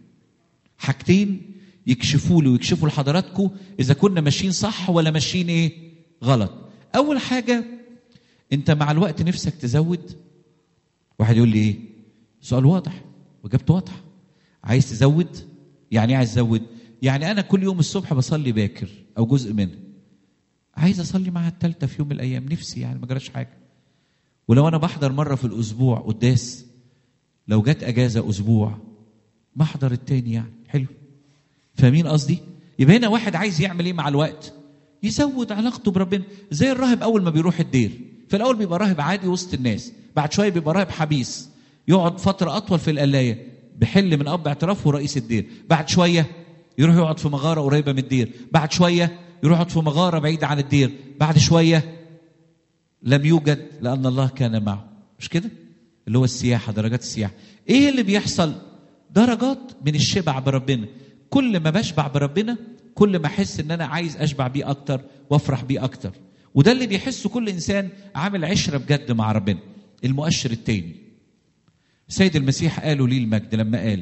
حاجتين يكشفوا لي ويكشفوا لحضراتكم اذا كنا ماشيين صح ولا ماشيين ايه غلط اول حاجه انت مع الوقت نفسك تزود واحد يقول لي ايه سؤال واضح واجابته واضحه عايز تزود يعني ايه عايز تزود يعني انا كل يوم الصبح بصلي باكر او جزء منه عايز اصلي معاها الثالثه في يوم من الايام نفسي يعني ما جراش حاجه ولو انا بحضر مره في الاسبوع قداس لو جت اجازه اسبوع ما احضر التاني يعني حلو فاهمين قصدي يبقى هنا واحد عايز يعمل ايه مع الوقت يزود علاقته بربنا زي الراهب اول ما بيروح الدير في الاول بيبقى راهب عادي وسط الناس بعد شويه بيبقى راهب حبيس يقعد فتره اطول في القلايه بحل من اب اعترافه رئيس الدير بعد شويه يروح يقعد في مغاره قريبه من الدير بعد شويه يروح يقعد في مغاره بعيده عن الدير بعد شويه لم يوجد لان الله كان معه مش كده اللي هو السياحه درجات السياحه ايه اللي بيحصل درجات من الشبع بربنا كل ما بشبع بربنا كل ما احس ان انا عايز اشبع بيه اكتر وافرح بيه اكتر وده اللي بيحسه كل انسان عامل عشره بجد مع ربنا المؤشر التاني سيد المسيح قالوا ليه المجد لما قال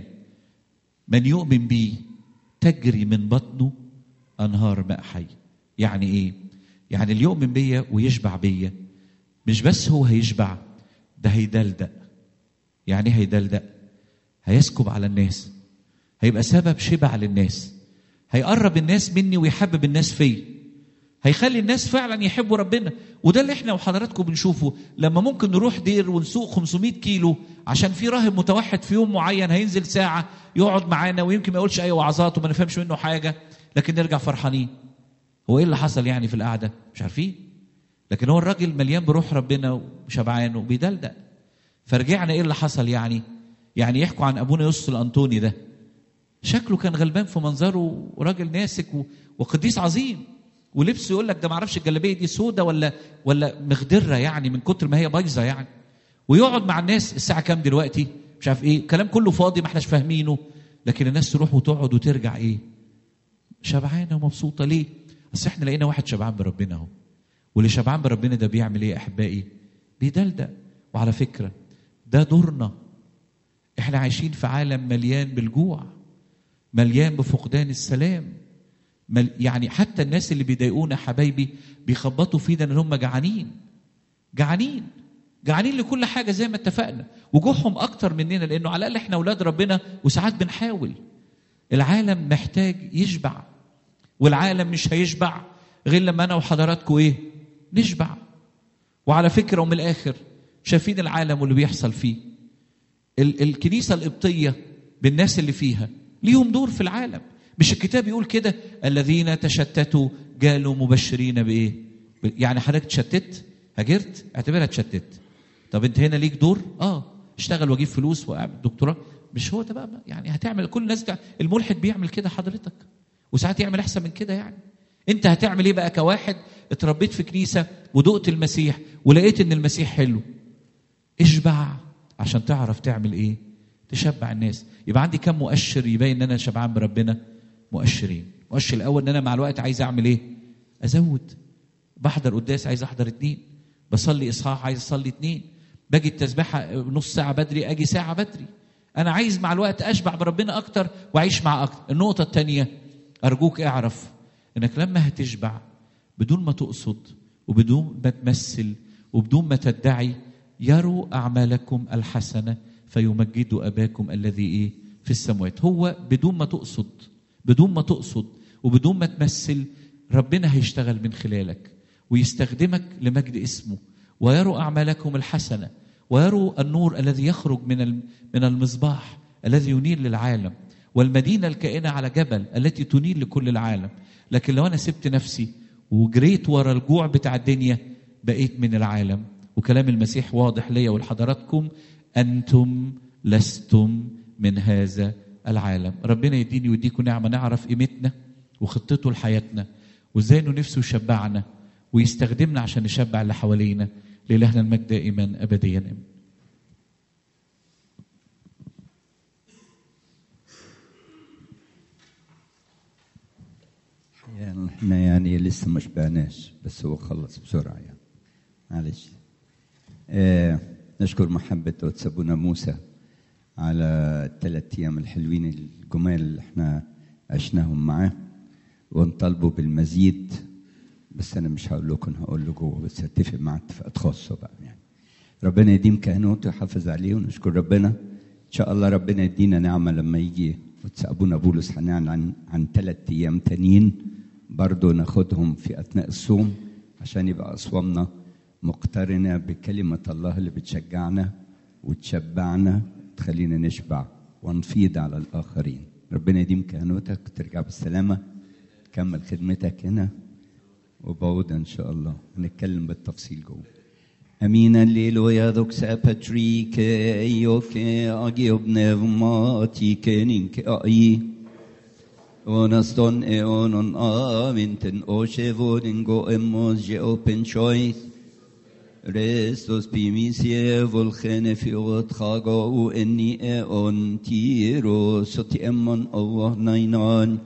من يؤمن بي تجري من بطنه انهار ماء حي يعني ايه يعني اللي يؤمن بيا ويشبع بيا مش بس هو هيشبع ده هيدلدق يعني ايه هيدلدق هيسكب على الناس هيبقى سبب شبع للناس هيقرب الناس مني ويحبب الناس فيا هيخلي الناس فعلا يحبوا ربنا وده اللي احنا وحضراتكم بنشوفه لما ممكن نروح دير ونسوق 500 كيلو عشان في راهب متوحد في يوم معين هينزل ساعة يقعد معانا ويمكن ما يقولش أي وعظات وما نفهمش منه حاجة لكن نرجع فرحانين هو ايه اللي حصل يعني في القعدة مش عارفين لكن هو الراجل مليان بروح ربنا وشبعان وبيدلدق فرجعنا ايه اللي حصل يعني يعني يحكوا عن ابونا يوسف الانطوني ده شكله كان غلبان في منظره وراجل ناسك وقديس عظيم ولبسه يقول لك ده ما اعرفش الجلابيه دي سودة ولا ولا مخدره يعني من كتر ما هي بايظه يعني ويقعد مع الناس الساعه كام دلوقتي مش عارف ايه الكلام كله فاضي ما احناش فاهمينه لكن الناس تروح وتقعد وترجع ايه شبعانه ومبسوطه ليه اصل احنا لقينا واحد شبعان بربنا اهو واللي شبعان بربنا ده بيعمل ايه يا احبائي بيدلدق وعلى فكره ده دورنا احنا عايشين في عالم مليان بالجوع مليان بفقدان السلام مل يعني حتى الناس اللي بيضايقونا حبايبي بيخبطوا فينا ان هم جعانين جعانين جعانين لكل حاجه زي ما اتفقنا وجوعهم اكتر مننا لانه على الاقل احنا اولاد ربنا وساعات بنحاول العالم محتاج يشبع والعالم مش هيشبع غير لما انا وحضراتكم ايه نشبع وعلى فكره ومن الاخر شايفين العالم واللي بيحصل فيه ال الكنيسه القبطيه بالناس اللي فيها ليهم دور في العالم مش الكتاب يقول كده الذين تشتتوا جالوا مبشرين بايه يعني حضرتك تشتت هاجرت اعتبرها تشتت طب انت هنا ليك دور اه اشتغل واجيب فلوس واعمل دكتوراه مش هو ده بقى يعني هتعمل كل الناس ده الملحد بيعمل كده حضرتك وساعات يعمل احسن من كده يعني انت هتعمل ايه بقى كواحد اتربيت في كنيسه ودقت المسيح ولقيت ان المسيح حلو اشبع عشان تعرف تعمل ايه تشبع الناس يبقى عندي كم مؤشر يبين ان انا شبعان بربنا مؤشرين المؤشر الاول ان انا مع الوقت عايز اعمل ايه ازود بحضر قداس عايز احضر اتنين بصلي اصحاح عايز اصلي اتنين باجي التسبيحه نص ساعه بدري اجي ساعه بدري انا عايز مع الوقت اشبع بربنا اكتر واعيش معاه اكتر النقطه الثانيه ارجوك اعرف انك لما هتشبع بدون ما تقصد وبدون ما تمثل وبدون ما تدعي يروا اعمالكم الحسنه فيمجدوا اباكم الذي ايه في السماوات هو بدون ما تقصد بدون ما تقصد وبدون ما تمثل ربنا هيشتغل من خلالك ويستخدمك لمجد اسمه ويروا اعمالكم الحسنه ويروا النور الذي يخرج من من المصباح الذي ينير للعالم والمدينه الكائنه على جبل التي تنير لكل العالم لكن لو انا سبت نفسي وجريت ورا الجوع بتاع الدنيا بقيت من العالم وكلام المسيح واضح ليا ولحضراتكم انتم لستم من هذا العالم ربنا يديني ويديكم نعمه نعرف قيمتنا وخطته لحياتنا وازاي انه نفسه يشبعنا ويستخدمنا عشان نشبع اللي حوالينا لإلهنا المجد دائما أبديا آمين يعني احنا يعني لسه ما شبعناش بس هو خلص بسرعة يعني معلش آه نشكر محبة قدس أبونا موسى على الثلاث أيام الحلوين الجمال اللي احنا عشناهم معاه ونطالبه بالمزيد بس انا مش هقول لكم هقول له جوه بس هتفق مع اتفاقات خاصه بقى يعني ربنا يديم كهنوته ويحافظ عليه ونشكر ربنا ان شاء الله ربنا يدينا نعمه لما يجي قدس ابونا بولس هنعلن عن عن ثلاث ايام تانيين برضه ناخدهم في اثناء الصوم عشان يبقى اصوامنا مقترنه بكلمه الله اللي بتشجعنا وتشبعنا تخلينا نشبع ونفيض على الاخرين ربنا يديم كهنوتك ترجع بالسلامه كمل خدمتك هنا وبعود ان شاء الله هنتكلم بالتفصيل جوه امين الليلويا دوكسا باتريك ايوك اجي بنغماتي كنينك اي ونستون ايونون امنتن اوشيفودنجو اموز جي اوبن شويس ريستوس بيميسيه فولخن في وتخاغو اني اون تيرو ستي امون الله ناينان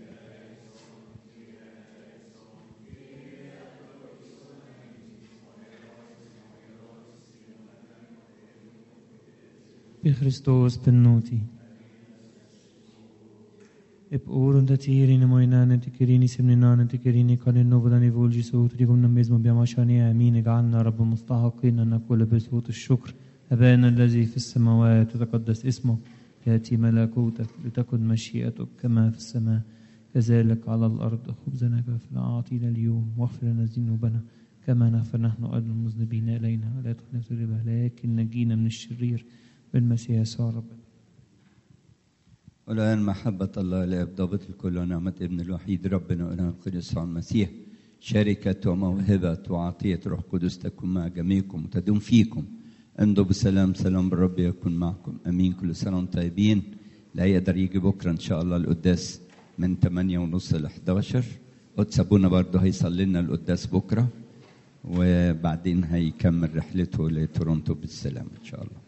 Christos benoti. Ep orum da tiri ne moinane te kerini semninane te kerini كان نوفداني فولجي صوت لكم نمزم بيماشاني امين اجعلنا رب مستحقين ان نقول بصوت الشكر ابانا الذي في السماوات تتقدس اسمك ياتي ملكوتك لتكن مشيئتك كما في السماء كذلك على الارض خبزنا كفنا اعطينا اليوم واغفر لنا ذنوبنا كما نغفر نحن ايضا المذنبين الينا ولا تدخلنا في الربا لكن نجينا من الشرير بالمسيح يسوع ربنا والآن محبة الله الآب ضابط الكل ونعمة ابن الوحيد ربنا وإله القدس يسوع المسيح شركة وموهبة وعطية روح قدس تكون مع جميعكم وتدوم فيكم امضوا بسلام سلام الرب يكون معكم امين كل سنه وانتم طيبين لا يقدر يجي بكره ان شاء الله القداس من 8 ونص ل 11 قدس ابونا برضه هيصلي لنا القداس بكره وبعدين هيكمل رحلته لتورونتو بالسلام ان شاء الله